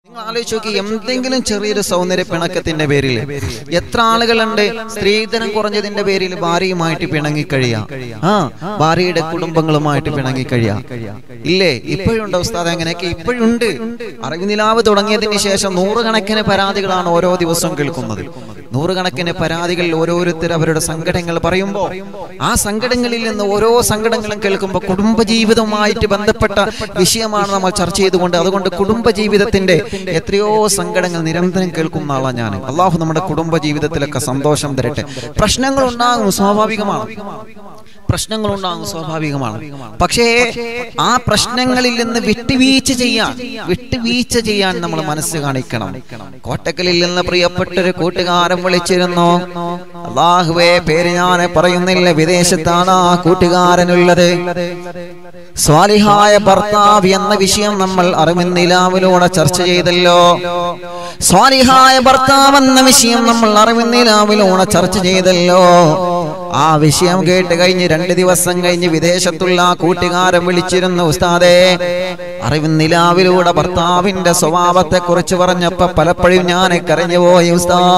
നിങ്ങൾ ആലോചിച്ച് നോക്കി എന്തെങ്കിലും ചെറിയൊരു സൗന്ദര്യ പിണക്കത്തിന്റെ പേരിൽ എത്ര ആളുകളുണ്ട് സ്ത്രീധനം കുറഞ്ഞതിന്റെ പേരിൽ ഭാര്യയുമായിട്ട് പിണങ്ങിക്കഴിയാ ആ ഭാര്യയുടെ കുടുംബങ്ങളുമായിട്ട് പിണങ്ങിക്കഴിയാ ഇല്ലേ ഇപ്പോഴുണ്ടോ ഉസ്താദ് അങ്ങനെയൊക്കെ ഇപ്പോഴുണ്ട് അറിവിനിലാവ് തുടങ്ങിയതിന് ശേഷം നൂറുകണക്കിന് പരാതികളാണ് ഓരോ ദിവസവും കേൾക്കുന്നത് നൂറുകണക്കിന് പരാതികൾ ഓരോരുത്തർ അവരുടെ സങ്കടങ്ങൾ പറയുമ്പോൾ ആ സങ്കടങ്ങളിൽ നിന്ന് ഓരോ സങ്കടങ്ങളും കേൾക്കുമ്പോൾ കുടുംബജീവിതവുമായിട്ട് ബന്ധപ്പെട്ട വിഷയമാണ് നമ്മൾ ചർച്ച ചെയ്തുകൊണ്ട് അതുകൊണ്ട് കുടുംബജീവിതത്തിന്റെ എത്രയോ സങ്കടങ്ങൾ നിരന്തരം കേൾക്കുന്ന ആളാണ് ഞാൻ അള്ളാഹു നമ്മുടെ കുടുംബ ജീവിതത്തിലൊക്കെ സന്തോഷം തരട്ടെ പ്രശ്നങ്ങൾ ഉണ്ടാകും സ്വാഭാവികമാണ് പ്രശ്നങ്ങൾ ഉണ്ടാകും സ്വാഭാവികമാണ് പക്ഷേ ആ പ്രശ്നങ്ങളിൽ നിന്ന് വിട്ടുവീഴ്ച ചെയ്യാൻ വിട്ടുവീഴ്ച ചെയ്യാൻ നമ്മൾ മനസ്സ് കാണിക്കണം കോട്ടക്കലിൽ നിന്ന് പ്രിയപ്പെട്ട ഒരു കൂട്ടുകാരൻ വിളിച്ചിരുന്നു അള്ളാഹുവേ പേര് ഞാൻ പറയുന്നില്ല വിദേശത്താണ് ആ കൂട്ടുകാരനുള്ളത് സ്വാലിഹായ ഭർത്താവ് എന്ന വിഷയം നമ്മൾ അറിവിന്നിലാവിലൂടെ ചർച്ച ചെയ്തല്ലോ സ്വാലിഹായ ഭർത്താവ് എന്ന വിഷയം നമ്മൾ അറിവിന്നിലാവിലൂടെ ചർച്ച ചെയ്തല്ലോ ആ വിഷയം കേട്ട് കഴിഞ്ഞ് രണ്ട് ദിവസം കഴിഞ്ഞ് വിദേശത്തുള്ള ആ കൂട്ടുകാരൻ വിളിച്ചിരുന്നു ഉസ്താദേ അറിവിന്നിലാവിലൂടെ ഭർത്താവിന്റെ സ്വഭാവത്തെ കുറിച്ച് പറഞ്ഞപ്പോ പലപ്പോഴും ഞാൻ കരഞ്ഞു പോയി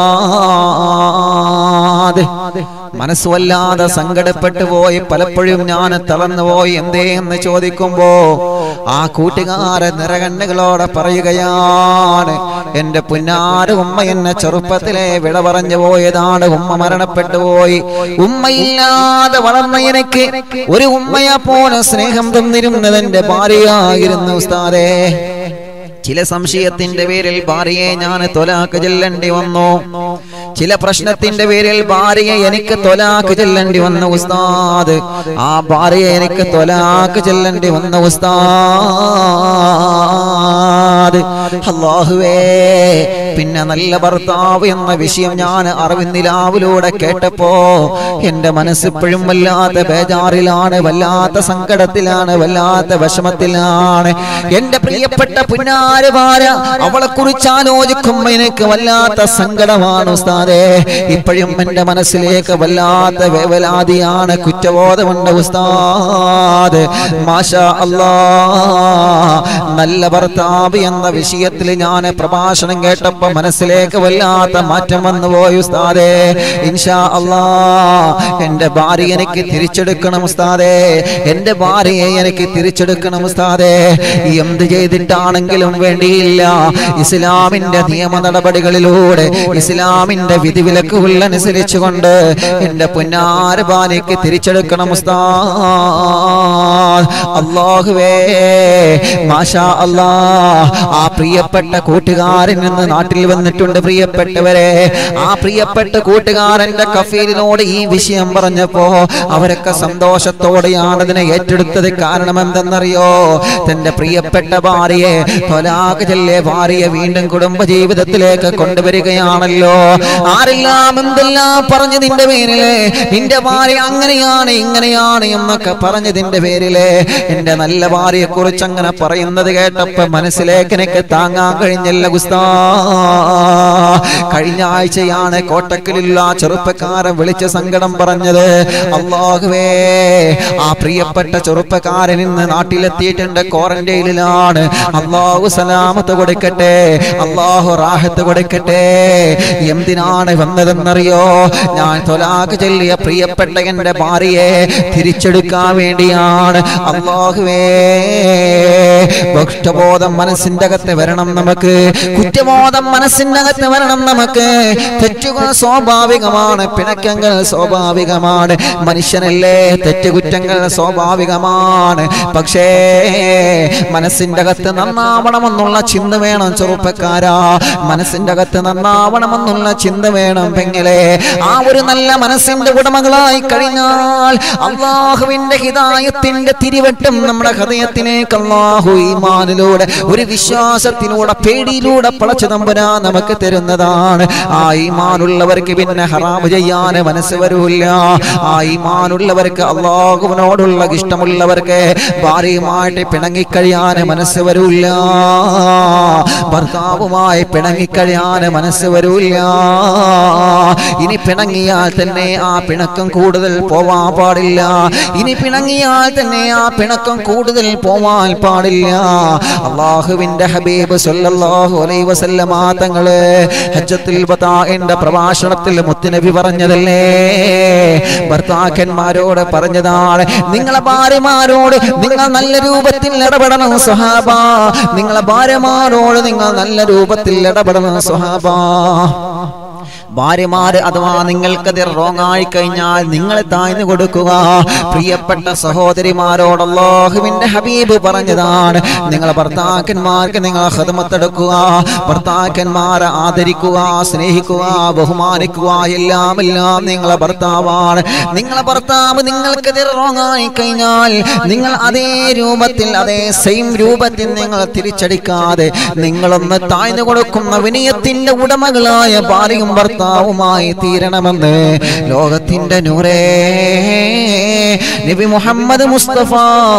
ഉസ്താദ് മനസ്സ് വല്ലാതെ സങ്കടപ്പെട്ടു പോയി പലപ്പോഴും ഞാൻ തളർന്നു പോയി എന്തേ എന്ന് ചോദിക്കുമ്പോ ആ കൂട്ടുകാരൻ നിറകണ്ണുകളോടെ പറയുകയാണ് എന്റെ പുന്നാര ഉമ്മ എന്നെ ചെറുപ്പത്തിലെ വിട പറഞ്ഞു പോയതാണ് ഉമ്മ മരണപ്പെട്ടു പോയി ഉമ്മയില്ലാതെ വളർന്ന എനിക്ക് ഒരു ഉമ്മയെ പോലെ സ്നേഹം തന്നിരുന്നത് എന്റെ ഭാര്യയായിരുന്നു ഉസ്താദേ ചില സംശയത്തിന്റെ പേരിൽ ഭാര്യയെ ഞാൻ തൊലാക്ക് ചെല്ലണ്ടി വന്നു ചില പ്രശ്നത്തിന്റെ പേരിൽ ഭാര്യയെ എനിക്ക് തൊലാക്ക് ചെല്ലണ്ടി വന്ന ഉസ്താദ് ആ ഭാര്യയെ എനിക്ക് തൊലാക്ക് ചെല്ലണ്ടി വന്ന ഉസ്താദ് അള്ളാഹുവേ പിന്നെ നല്ല ഭർത്താവ് എന്ന വിഷയം ഞാൻ അറിവിന്നിലാവിലൂടെ കേട്ടപ്പോ എന്റെ മനസ്സിപ്പോഴും വല്ലാത്ത ബേജാറിലാണ് വല്ലാത്ത സങ്കടത്തിലാണ് വല്ലാത്ത വിഷമത്തിലാണ് എന്റെ പ്രിയപ്പെട്ട പുന്നാര ഭാര അവളെ കുറിച്ച് ആലോചിക്കുമ്പോ എനിക്ക് വല്ലാത്ത സങ്കടമാണ് ഉസ്താദേ ഇപ്പോഴും എന്റെ മനസ്സിലേക്ക് വല്ലാത്ത വേവലാതിയാണ് കുറ്റബോധമുണ്ട് ഉസ്താദ് മാഷാ അല്ലാ നല്ല ഭർത്താവ് എന്ന വിഷയത്തിൽ ഞാൻ പ്രഭാഷണം കേട്ടപ്പോ മനസ്സിലേക്ക് വല്ലാത്ത മാറ്റം വന്നു പോയി ഉസ്താദേ ഇൻഷാ അല്ലാ എന്റെ ഭാര്യ എനിക്ക് തിരിച്ചെടുക്കണം ഉസ്താദേ എന്റെ ഭാര്യയെ എനിക്ക് തിരിച്ചെടുക്കണം ഉസ്താദേ എന്ത് ചെയ്തിട്ടാണെങ്കിലും വേണ്ടിയില്ല ഇസ്ലാമിന്റെ നിയമ നടപടികളിലൂടെ ഇസ്ലാമിന്റെ വിധിവിലക്കുകൾ അനുസരിച്ചുകൊണ്ട് എന്റെ പുന്നാര ഭാര്യയ്ക്ക് തിരിച്ചെടുക്കണം ഉസ്താദ് അള്ളാഹുവേ മാഷാ അല്ലാ ആ പ്രിയപ്പെട്ട കൂട്ടുകാരൻ നിന്ന് നാട്ടിൽ വന്നിട്ടുണ്ട് പ്രിയപ്പെട്ടവരെ ആ പ്രിയപ്പെട്ട കൂട്ടുകാരന്റെ കഫീലിനോട് ഈ വിഷയം പറഞ്ഞപ്പോ അവരൊക്കെ സന്തോഷത്തോടെയാണ് അതിനെ ഏറ്റെടുത്തത് കാരണം എന്തെന്നറിയോ തന്റെ പ്രിയപ്പെട്ട ഭാര്യയെ തൊലാഖ് ചെല്ലെ ഭാര്യയെ വീണ്ടും കുടുംബ ജീവിതത്തിലേക്ക് കൊണ്ടുവരികയാണല്ലോ ആരെല്ലാം എന്തെല്ലാം പറഞ്ഞു നിന്റെ പേരില് നിന്റെ ഭാര്യ അങ്ങനെയാണ് ഇങ്ങനെയാണ് എന്നൊക്കെ പറഞ്ഞതിന്റെ പേരില് എന്റെ നല്ല ഭാര്യയെ കുറിച്ച് അങ്ങനെ പറയുന്നത് കേട്ടപ്പോ മനസ്സിലേക്ക് എനിക്ക് താങ്ങാൻ കഴിഞ്ഞില്ല ഗുസ്താ കഴിഞ്ഞ ആഴ്ചയാണ് കോട്ടക്കലുള്ള ആ ചെറുപ്പക്കാരൻ വിളിച്ച സങ്കടം പറഞ്ഞത് അള്ളാഹുവേ ആ പ്രിയപ്പെട്ട ചെറുപ്പക്കാരൻ ഇന്ന് നാട്ടിലെത്തിയിട്ടുണ്ട് ക്വാറന്റൈനിലാണ് അള്ളാഹു സലാമത്ത് കൊടുക്കട്ടെ അള്ളാഹു റാഹത്ത് കൊടുക്കട്ടെ എന്തിനാണ് വന്നതെന്നറിയോ ഞാൻ തൊലാക്ക് ചൊല്ലിയ പ്രിയപ്പെട്ട എന്റെ ഭാര്യയെ തിരിച്ചെടുക്കാൻ വേണ്ടിയാണ് അള്ളാഹുവേ ഭക്ഷ്ടബോധം മനസ്സിന്റെ അകത്ത് വരണം നമുക്ക് കുറ്റബോധം മനസ്സിന്റെ അകത്ത് വരണം നമുക്ക് തെറ്റുകൾ സ്വാഭാവികമാണ് പിണക്കങ്ങൾ സ്വാഭാവികമാണ് മനുഷ്യനല്ലേ തെറ്റുകുറ്റങ്ങൾ സ്വാഭാവികമാണ് പക്ഷേ മനസ്സിന്റെ അകത്ത് നന്നാവണമെന്നുള്ള ചിന്ത വേണം ചെറുപ്പക്കാരാ മനസ്സിന്റെ അകത്ത് നന്നാവണമെന്നുള്ള ചിന്ത വേണം പെങ്ങളെ ആ ഒരു നല്ല മനസ്സിന്റെ ഉടമകളായി കഴിഞ്ഞാൽ അള്ളാഹുവിന്റെ ഹിതായത്തിന്റെ തിരിവട്ടം നമ്മുടെ ഹൃദയത്തിലേക്ക് അള്ളാഹു ഈമാനിലൂടെ ഒരു വിശ്വാസത്തിലൂടെ പേടിയിലൂടെ പളച്ചു തമ്പുരാ നമുക്ക് തരുന്നതാണ് ആ ഈമാനുള്ളവർക്ക് പിന്നെ ഹറാമ് ചെയ്യാൻ മനസ്സ് വരൂല്ല ആ ഈമാനുള്ളവർക്ക് അള്ളാഹുവിനോടുള്ള ഇഷ്ടമുള്ളവർക്ക് ഭാര്യയുമായിട്ട് പിണങ്ങിക്കഴിയാൻ മനസ്സ് വരൂല്ല ഭർത്താവുമായി പിണങ്ങിക്കഴിയാൻ മനസ്സ് വരൂല്ല ഇനി പിണങ്ങിയാൽ തന്നെ ആ പിണക്കം കൂടുതൽ പോവാൻ പാടില്ല ഇനി പിണങ്ങിയാൽ തന്നെ ആ പിണക്കം കൂടുതൽ പോവാൻ പാടില്ല അള്ളാഹുവിന്റെ ഹബീബ് ഹബീബ് സല്ലല്ലാഹു അലൈഹി വസല്ലമ തങ്ങള് ഹജ്ജത്തുൽ വദാഇന്റെ പ്രഭാഷണത്തിൽ മുത്തുനബി പറഞ്ഞതല്ലേ ഭർത്താക്കന്മാരോട് പറഞ്ഞതാണ് നിങ്ങളെ ഭാര്യമാരോട് നിങ്ങൾ നല്ല രൂപത്തിൽ ഇടപെടണം സ്വഹാബ നിങ്ങളെ ഭാര്യമാരോട് നിങ്ങൾ നല്ല രൂപത്തിൽ ഇടപെടണം സ്വഹാബ ഭാര്യമാര് അഥവാ നിങ്ങൾക്കത് റോങ് ആയി കഴിഞ്ഞാൽ നിങ്ങളെ താഴ്ന്നു കൊടുക്കുക പ്രിയപ്പെട്ട സഹോദരിമാരോട് അല്ലാഹുവിന്റെ ഹബീബ് പറഞ്ഞതാണ് നിങ്ങളെ ഭർത്താക്കന്മാർക്ക് നിങ്ങൾ ഹൃദമത്തെടുക്കുക ഭർത്താക്കന്മാരെ ആദരിക്കുക സ്നേഹിക്കുക ബഹുമാനിക്കുക എല്ലാം എല്ലാം നിങ്ങളെ ഭർത്താവാണ് നിങ്ങളെ ഭർത്താവ് നിങ്ങൾക്കെതിരെ റോങ് ആയി കഴിഞ്ഞാൽ നിങ്ങൾ അതേ രൂപത്തിൽ അതേ സെയിം രൂപത്തിൽ നിങ്ങൾ തിരിച്ചടിക്കാതെ നിങ്ങളൊന്ന് താഴ്ന്നു കൊടുക്കുന്ന വിനയത്തിന്റെ ഉടമകളായ ഭാര്യയും ഭർത്താവുമായി തീരണമെന്ന് ലോകത്തിന്റെ നൂറേ നബി മുഹമ്മദ് മുസ്തഫ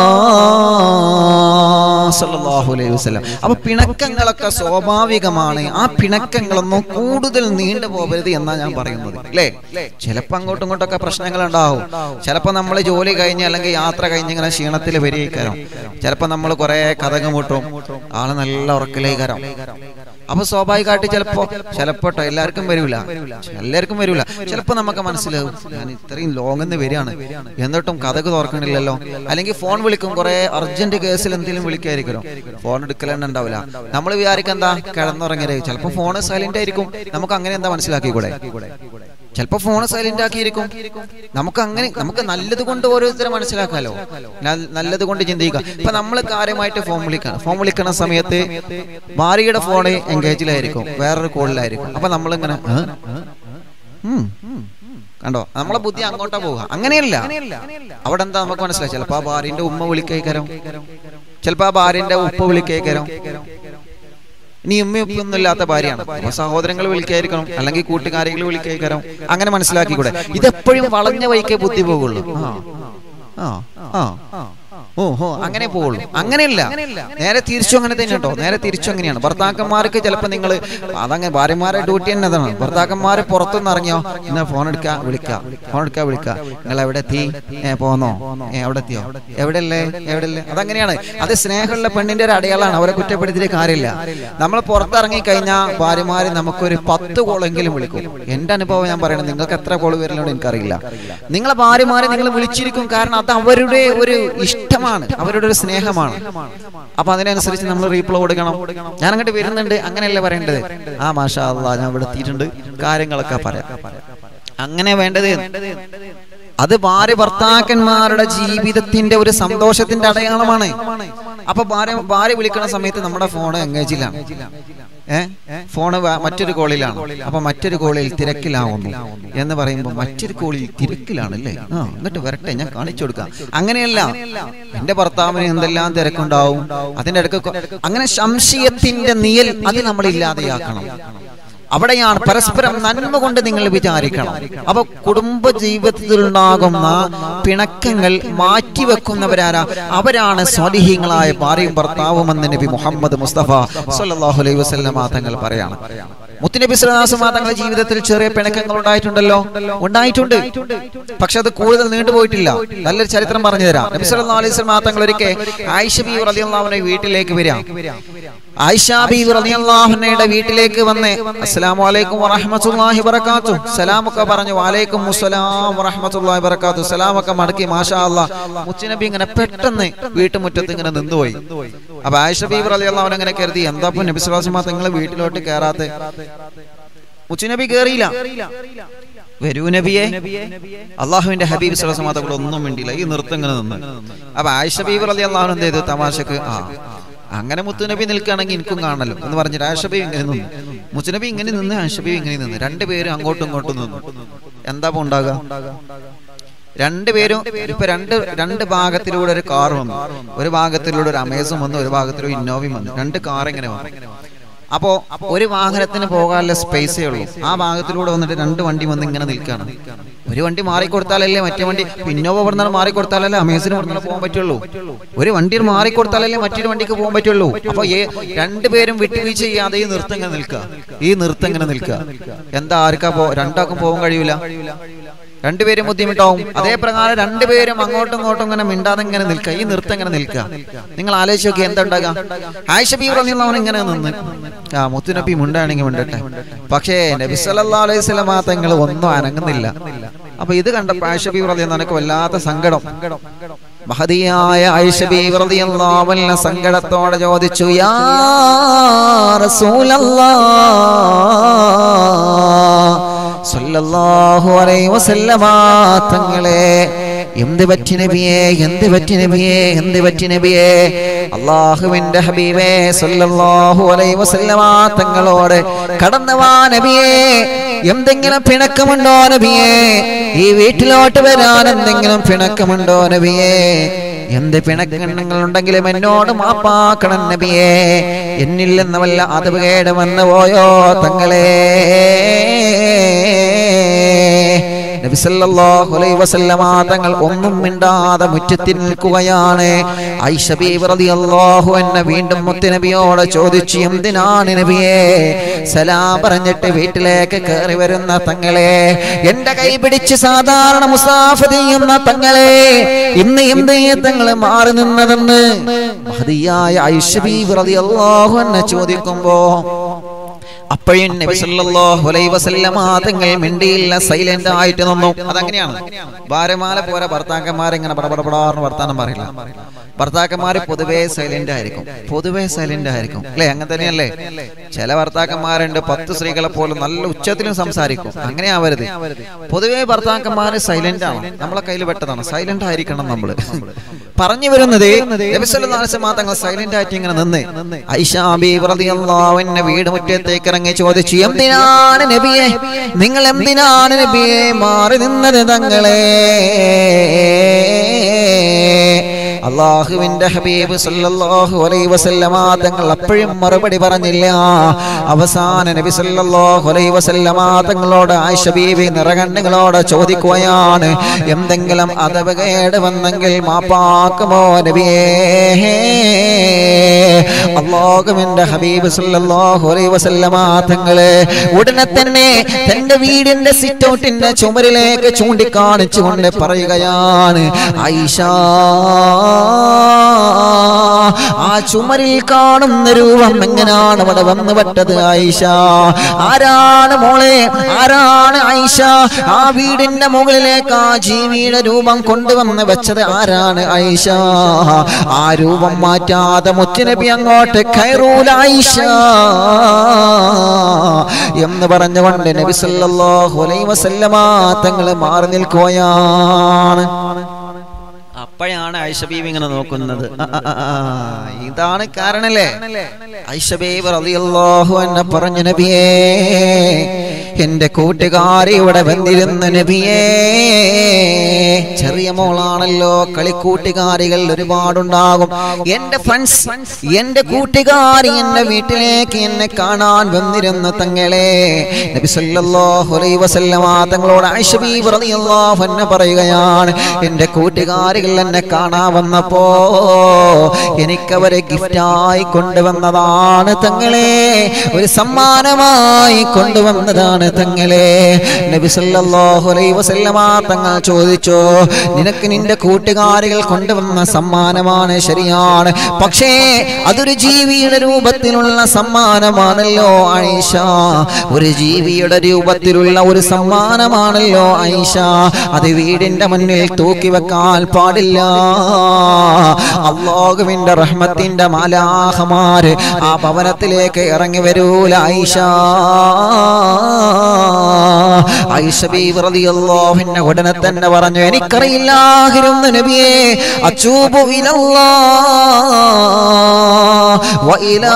സല്ലല്ലാഹു അലൈഹി വസല്ലം അപ്പൊ പിണക്കങ്ങളൊക്കെ സ്വാഭാവികമാണ് ആ പിണക്കങ്ങളൊന്നും കൂടുതൽ നീണ്ടു പോകരുത് എന്നാ ഞാൻ പറയുന്നത് അല്ലേ ചിലപ്പോ അങ്ങോട്ടും ഇങ്ങോട്ടൊക്കെ പ്രശ്നങ്ങൾ ഉണ്ടാവും ചിലപ്പോ നമ്മൾ ജോലി കഴിഞ്ഞ് അല്ലെങ്കിൽ യാത്ര കഴിഞ്ഞ് ഇങ്ങനെ ക്ഷീണത്തിൽ വരികയായിക്കാരം ചിലപ്പോ നമ്മൾ കുറെ കഥക മുട്ടും ആള് നല്ല ഉറക്കിലേക്കാരം അപ്പൊ സ്വാഭാവികമായിട്ട് ചിലപ്പോ ചിലപ്പോ ട്ടോ എല്ലാവർക്കും വരൂല എല്ലാവർക്കും വരൂല ചിലപ്പോ നമുക്ക് മനസ്സിലാവും ഞാൻ ഇത്രയും ലോങ്ങിന്ന് വരികയാണ് എന്നിട്ടും കഥക്ക് തുറക്കണില്ലല്ലോ അല്ലെങ്കിൽ ഫോൺ വിളിക്കും കുറെ അർജന്റ് കേസിൽ എന്തെങ്കിലും വിളിക്കായിരിക്കും ഫോൺ എടുക്കലെന്നെ ഉണ്ടാവില്ല നമ്മൾ വിചാരിക്കും എന്താ കിടന്നുറങ്ങിയത് ചിലപ്പോ ഫോൺ സൈലന്റ് ആയിരിക്കും നമുക്ക് അങ്ങനെ എന്താ മനസ്സിലാക്കിക്കൂടെ ചിലപ്പോ ഫോൺ സൈലന്റ് ആക്കിയിരിക്കും നമുക്ക് അങ്ങനെ നമുക്ക് നല്ലത് കൊണ്ട് ഓരോരുത്തരെ മനസ്സിലാക്കാലോ ന- നല്ലത് കൊണ്ട് ചിന്തിക്കുക ഇപ്പൊ നമ്മൾ കാര്യമായിട്ട് ഫോൺ വിളിക്കണം ഫോൺ വിളിക്കുന്ന സമയത്ത് ഭാര്യയുടെ ഫോണ് എൻഗേജിലായിരിക്കും വേറൊരു കോളിലായിരിക്കും അപ്പൊ നമ്മളിങ്ങനെ "ഏ? ഉം. കണ്ടോ നമ്മളെ ബുദ്ധി അങ്ങോട്ടാ പോവുക അങ്ങനെയല്ല അവിടെ എന്താ നമുക്ക് മനസ്സിലായി ചിലപ്പോ ആ ഭാര്യന്റെ ഉമ്മ വിളിക്കേക്കരം ചിലപ്പോ ആ ഭാര്യന്റെ ഉപ്പ വിളിക്കേക്കരം ഇനി ഉമ്മയും ഉപ്പൊന്നും ഇല്ലാത്ത ഭാര്യയാണ് അപ്പൊ സഹോദരങ്ങൾ വിളിക്കായിരിക്കണം അല്ലെങ്കിൽ കൂട്ടുകാരികൾ വിളിക്കായിരിക്കണം അങ്ങനെ മനസ്സിലാക്കിക്കൂടെ ഇതെപ്പോഴും വളഞ്ഞ വഴിക്കേ ബുദ്ധി പോകുള്ളൂ ആ ആ ആ ഓ ഹോ അങ്ങനെ പോവുള്ളൂ അങ്ങനെയല്ല നേരെ തിരിച്ചു അങ്ങനെ തന്നെ കേട്ടോ നേരെ തിരിച്ചു അങ്ങനെയാണ് ഭർത്താക്കന്മാർക്ക് ചിലപ്പോൾ നിങ്ങൾ അതങ്ങനെ ഭാര്യമാരെ ഡ്യൂട്ടി തന്നെ അതാണ് ഭർത്താക്കന്മാര് പുറത്തുനിന്ന് ഇറങ്ങിയോ എന്നാ ഫോൺ എടുക്കുക വിളിക്കുക ഫോൺ എടുക്കുക വിളിക്കുക നിങ്ങൾ എവിടെ എത്തി ഏ പോന്നോ ഏ എവിടെ എത്തിയോ എവിടെയല്ലേ എവിടെയല്ലേ അതങ്ങനെയാണ് അത് സ്നേഹമുള്ള പെണ്ണിന്റെ ഒരു അടയാളാണ് അവരെ കുറ്റപ്പെടുത്തിയ കാര്യമില്ല നമ്മൾ പുറത്തിറങ്ങി കഴിഞ്ഞാൽ ഭാര്യമാര് നമുക്കൊരു പത്ത് കോളെങ്കിലും വിളിക്കും എന്റെ അനുഭവം ഞാൻ പറയണത് നിങ്ങൾക്ക് എത്ര കോൾ വരലുണ്ടോ എനിക്കറിയില്ല നിങ്ങളെ ഭാര്യമാരെ നിങ്ങൾ വിളിച്ചിരിക്കും കാരണം അത് അവരുടെ ഒരു ഇഷ്ടമാണ് അവരുടെ ഒരു സ്നേഹമാണ് അപ്പൊ അതിനനുസരിച്ച് നമ്മൾ റീപ്ലൈ കൊടുക്കണം ഞാൻ അങ്ങോട്ട് വരുന്നുണ്ട് അങ്ങനെയല്ല പറയേണ്ടത് ആ മാഷാ അല്ലാ ഞാൻ ഇവിടെ എത്തിയിട്ടുണ്ട് കാര്യങ്ങളൊക്കെ പറയാം അങ്ങനെ വേണ്ടത് അത് ഭാര്യ ഭർത്താക്കന്മാരുടെ ജീവിതത്തിന്റെ ഒരു സന്തോഷത്തിന്റെ അടയാളമാണ് അപ്പൊ ഭാര്യ ഭാര്യ വിളിക്കുന്ന സമയത്ത് നമ്മുടെ ഫോൺ എൻഗേജിലാണ് ഏ ഫോണ് വ- മറ്റൊരു കോളിലാണ് അപ്പൊ മറ്റൊരു കോളിൽ തിരക്കിലാവുന്നു എന്ന് പറയുമ്പോൾ മറ്റൊരു കോളിൽ തിരക്കിലാണല്ലേ ആ എന്നിട്ട് വരട്ടെ ഞാൻ കാണിച്ചു കൊടുക്കാം അങ്ങനെയല്ല എന്റെ ഭർത്താവിന് എന്തെല്ലാം തിരക്കുണ്ടാവും അതിന്റെ ഇടയ്ക്ക് കൊ- അങ്ങനെ സംശയത്തിന്റെ നിയൽ അത് നമ്മൾ ഇല്ലാതെയാക്കണം അവിടെയാണ് പരസ്പരം നന്മ കൊണ്ട് നിങ്ങൾ വിചാരിക്കണം അപ്പൊ കുടുംബ ജീവിതത്തിലുണ്ടാകുന്ന പിണക്കങ്ങൾ മാറ്റിവെക്കുന്നവരാരാ അവരാണ് സ്വാലിഹീങ്ങളായ ഭാര്യയും ഭർത്താവും എന്ന് നബി മുഹമ്മദ് മുസ്തഫ സല്ലല്ലാഹു അലൈഹി വസല്ലമ തങ്ങൾ പറയാണ് മുത്തുനബി സ്വലാസുമാ തങ്ങളുടെ ജീവിതത്തിൽ ചെറിയ പിണക്കങ്ങൾ ഉണ്ടായിട്ടുണ്ടല്ലോ ഉണ്ടായിട്ടുണ്ട് പക്ഷെ അത് കൂടുതൽ നീണ്ടുപോയിട്ടില്ല നല്ലൊരു ചരിത്രം പറഞ്ഞു തരാം നബി സല്ലല്ലാഹു അലൈഹി വസല്ലമ തങ്ങൾ ഒരിക്കൽ ആയിഷ ബി റളിയല്ലാഹു അൻഹ വീട്ടിലേക്ക് വരാം ആയിഷ ബി റളിയല്ലാഹു അൻഹയുടെ വീട്ടിലേക്ക് വന്ന് അസ്സലാമു അലൈക്കും വറഹ്മത്തുള്ളാഹി വബറകാതുഹു സലാമൊക്കെ പറഞ്ഞു വലൈക്കും അസ്സലാം വറഹ്മത്തുള്ളാഹി വബറകാതുഹു സലാമൊക്കെ മടക്കി മാഷാ അല്ലാ മുത്തുനബി ഇങ്ങനെ പെട്ടെന്ന് വീട്ടുമുറ്റത്ത് ഇങ്ങനെ നിന്നുപോയി അപ്പൊ ആയിഷ ബി റളിയല്ലാഹു അൻഹ ഇങ്ങനെ കരുതി എന്താ ഇപ്പൊ നബി സ്വല്ലല്ലാഹു അലൈഹി വസല്ലം തങ്ങൾ വീട്ടിലോട്ട് കയറാത്തെ മുത്തുനബി കേറിയില്ല വരൂ നബിയെ അള്ളാഹുവിന്റെ ഹബീബ് സ്വലസം അവിടെ ഒന്നും വേണ്ടിയില്ല ഈ നൃത്തം ഇങ്ങനെ നിന്ന് അപ്പൊ ആയിഷ ബീബ് അലി അള്ളാഹു എന്ത് ചെയ്തു തമാശക്ക് ആ അങ്ങനെ മുത്തുനബി നിൽക്കുകയാണെങ്കിൽ എനിക്കും കാണണല്ലോ എന്ന് പറഞ്ഞിട്ട് ആഷബി ഇങ്ങനെ നിന്നു മുത്തുനബി ഇങ്ങനെ നിന്ന് ആഷബി ഇങ്ങനെ നിന്ന് രണ്ടുപേരും അങ്ങോട്ടും ഇങ്ങോട്ടും നിന്നു എന്താ ഇപ്പൊ ഉണ്ടാകുക രണ്ടുപേരും ഇപ്പൊ രണ്ട് രണ്ട് ഭാഗത്തിലൂടെ ഒരു കാർ വന്നു ഒരു ഭാഗത്തിലൂടെ ഒരു അമേസും വന്നു ഒരു ഭാഗത്തിലൂടെ ഇന്നോവയും വന്നു രണ്ട് കാർ ഇങ്ങനെ വന്നു അപ്പോ ഒരു വാഹനത്തിന് പോകാനുള്ള സ്പേസേ ഉള്ളൂ ആ ഭാഗത്തിലൂടെ വന്നിട്ട് രണ്ട് വണ്ടി വന്ന് ഇങ്ങനെ നിൽക്കുകയാണ് ഒരു വണ്ടി മാറിക്കൊടുത്താലല്ലേ മറ്റേ വണ്ടി ഇന്നോവ പറഞ്ഞാൽ മാറിക്കൊടുത്താലല്ലേ അമേസിന് പറഞ്ഞാൽ പോകാൻ പറ്റുള്ളൂ ഒരു വണ്ടി മാറിക്കൊടുത്താലല്ലേ മറ്റൊരു വണ്ടിക്ക് പോകാൻ പറ്റുള്ളൂ അപ്പൊ ഏ രണ്ടുപേരും വിട്ടുവീഴ്ച ചെയ്യാതെ ഈ നൃത്തം ഇങ്ങനെ നിൽക്കുക ഈ നൃത്തം ഇങ്ങനെ നിൽക്കുക എന്താ ആർക്കാ പോ രണ്ടാൾക്കും പോകാൻ കഴിയൂല രണ്ടുപേരും ബുദ്ധിമുട്ടാവും അതേ പ്രകാരം രണ്ടുപേരും അങ്ങോട്ടും ഇങ്ങോട്ടും ഇങ്ങനെ മിണ്ടാതെ ഇങ്ങനെ നിൽക്കുക ഈ നൃത്തം ഇങ്ങനെ നിൽക്കുക നിങ്ങൾ ആലോചിച്ച് നോക്കി എന്താ ഉണ്ടാകാം ആയിഷബി പറഞ്ഞവൻ ഇങ്ങനെ നിന്ന് ആ മുത്തുനബി മുണ്ടാണെങ്കിൽ മിണ്ടട്ടെ പക്ഷേ നബി സല്ലല്ലാഹു അലൈഹി വസല്ലമ തങ്ങൾ ഒന്നും അനങ്ങുന്നില്ല അപ്പൊ ഇത് കണ്ടപ്പോ ആയിഷബി പറഞ്ഞ നിനക്ക് വല്ലാത്ത സങ്കടം മഹതിയായ ഐഷബി വ്രതിയല്ലാവല്ല സങ്കടത്തോടെ ചോദിച്ചു യാ റസൂലല്ലാ സല്ലല്ലാഹു അലൈഹി വസല്ലമ തങ്ങളെ എന്ത് പറ്റി നബിയേ എന്ത് പറ്റി നബിയേ എന്ത് പറ്റി നബിയേ അള്ളാഹുവിന്റെ ഹബീബേ സല്ലല്ലാഹു അലൈഹി വസല്ലമ തങ്ങളോട് കടന്നു വാ നബിയേ എന്തെങ്കിലും പിണക്കമുണ്ടോ നബിയേ ഈ വീട്ടിലോട്ട് വരാൻ എന്തെങ്കിലും പിണക്കമുണ്ടോ നബിയേ എന്ത് പിണക്കങ്ങൾ ഉണ്ടെങ്കിലും എന്നോട് മാപ്പാക്കണം നബിയേ എന്നിൽ നിന്ന് വല്ല അതവ് കേട് വന്നു പോയോ തങ്ങളെ നബി സല്ലല്ലാഹു അലൈഹി വസല്ലമ തങ്ങൾ ഒന്നും മിണ്ടാതെ മുറ്റത്തിൽ നിൽക്കുകയാണ് ഐഷ ബീവി റളിയല്ലാഹു അൻഹ വീണ്ടും മുത്തുനബിയോട് ചോദിച്ചു എന്തിനാണ് നബിയെ സലാം പറഞ്ഞിട്ട് വീട്ടിലേക്ക് കയറി വരുന്ന തങ്ങളെ എന്റെ കൈ പിടിച്ച് സാധാരണ മുസാഫ് ചെയ്യുന്ന തങ്ങളെ ഇന്ന് എന്ത് തങ്ങള് മാറി നിന്നതെന്ന് മഹതിയായ ഐഷ ബീവി റളിയല്ലാഹു അൻഹ ചോദിക്കുമ്പോ അപ്പോഴും നബി സല്ലല്ലാഹു അലൈഹി വസല്ലമ തങ്ങൾ മിണ്ടിയില്ല സൈലന്റ് ആയിട്ട് നിന്നു അതങ്ങനെയാണ് ഭാര്യമാല പോലെ ഭർത്താക്കന്മാരിങ്ങനെ പടപടപടാറിന് വർത്താനം പറയില്ല ഭർത്താക്കന്മാർ പൊതുവേ സൈലന്റ് ആയിരിക്കും പൊതുവേ സൈലന്റ് ആയിരിക്കും അല്ലെ അങ്ങനെ തന്നെയല്ലേ ചില ഭർത്താക്കന്മാരുണ്ട് പത്ത് സ്ത്രീകളെ പോലും നല്ല ഉച്ചത്തിലും സംസാരിക്കും അങ്ങനെ ആവരുത് പൊതുവേ ഭർത്താക്കന്മാർ സൈലന്റ് ആണ് നമ്മളെ കയ്യിൽ പെട്ടതാണ് സൈലന്റ് ആയിരിക്കണം നമ്മള് പറഞ്ഞു വരുന്നത് നബി സല്ലല്ലാഹു അലൈഹി വസല്ലമ തങ്ങൾ സൈലന്റ് ആയിട്ട് ഇങ്ങനെ നിന്ന് ഐഷാ ബീവി റളിയല്ലാഹു അൻഹ വീട് മുറ്റത്തേക്ക് ഇറങ്ങി ചോദിച്ചു എന്തിനാണ് നബിയെ നിങ്ങൾ എന്തിനാണ് നബിയെ മാറി നിന്നത് തങ്ങളെ അള്ളാഹുവിന്റെ ഹബീബ് സല്ലല്ലാഹു അലൈഹി വസല്ലമ തങ്ങൾ അപ്പോഴും മറുപടി പറഞ്ഞില്ല അവസാന നബി സല്ലല്ലാഹു അലൈഹി വസല്ലമ തങ്ങളോട് ആയിഷ ബീവി നിറകണ്ണുകളോട് ചോദിക്കുകയാണ് എന്തെങ്കിലും അതവകേട് വന്നെങ്കിൽ മാപ്പാക്കുമോ നബിയേ അള്ളാഹുവിന്റെ ഹബീബ് സല്ലല്ലാഹു അലൈഹി വസല്ലമ തങ്ങള് ഉടനെ തന്നെ തന്റെ വീടിന്റെ സിറ്റൗട്ടിന്റെ ചുമരിലേക്ക് ചൂണ്ടിക്കാണിച്ചുകൊണ്ട് പറയുകയാണ് ഐഷ ആ ചുമരിൽ കാണുന്ന രൂപം എങ്ങനെയാണ് അവിടെ വന്നു പെട്ടത് ഐഷ ആരാണ് മോളെ ആരാണ് ഐഷ ആ വീടിന്റെ മുകളിലേക്ക് ആ ജീവിയുടെ രൂപം കൊണ്ടുവന്ന് വെച്ചത് ആരാണ് ഐഷ ആ രൂപം മാറ്റാതെ മുത്തുനബി അങ്ങോട്ട് കയറൂല ഐഷ എന്ന് പറഞ്ഞുകൊണ്ട് നബി സല്ലല്ലാഹു അലൈഹി വസല്ലമ തങ്ങൾ മാറി നിൽക്കുകയാണ് അപ്പോഴാണ് ഐഷബീബി ഇങ്ങനെ നോക്കുന്നത് ആ, ആ, ആ, ആ, ഇതാണ് കാരണല്ലേ ഐഷബീബ് റളിയല്ലാഹു അൻഹ പറഞ്ഞു നബിയേ എന്റെ കൂട്ടുകാരി ഇവിടെ വന്നിരുന്ന നബിയേ ചെറിയ മോളാണല്ലോ കളിക്കൂട്ടുകാരികൾ ഒരുപാടുണ്ടാകും എന്റെ ഫ്രണ്ട്സ് എന്റെ കൂട്ടുകാരി എന്റെ വീട്ടിലേക്ക് എന്നെ കാണാൻ വന്നിരുന്ന തങ്ങളെ നബി സല്ലല്ലാഹു അലൈഹി വസല്ലമ തങ്ങളോട് ആയിഷ ബീബി റളിയല്ലാഹു അൻഹ പറയുകയാണ് എന്റെ കൂട്ടുകാരികൾ എന്നെ കാണാൻ വന്നപ്പോ എനിക്കവരെ ഗിഫ്റ്റായി കൊണ്ടുവന്നതാണ് തങ്ങളെ ഒരു സമ്മാനമായി കൊണ്ടുവന്നതാണ് തങ്ങളെ നബി സല്ലല്ലാഹു അലൈഹി വസല്ലമ തങ്ങൾ ചോദിച്ചു നിനക്ക് നിന്റെ കൂട്ടുകാരികൾ കൊണ്ടുവന്ന സമ്മാനമാണ് ശരിയാണ് പക്ഷേ അതൊരു ജീവിയുടെ രൂപത്തിലുള്ള സമ്മാനമാണല്ലോ ഐഷ ഒരു ജീവിയുടെ രൂപത്തിലുള്ള ഒരു സമ്മാനമാണല്ലോ ഐഷ അത് വീടിന്റെ മുന്നിൽ തൂക്കി വെക്കാൻ പാടില്ല അള്ളാഹുവിന്റെ റഹ്മത്തിന്റെ മാലാഹമാര് ആ ഭവനത്തിലേക്ക് ഇറങ്ങി വരൂല ഐഷ ഐഷ ബീവി റളിയല്ലാഹുവിന്റെ ഉടനെ തന്നെ പറഞ്ഞു എനിക്കറിയില്ലായിരുന്നു നബിയെ അച്ചൂബു ഇലല്ലാഹ് വ ഇലാ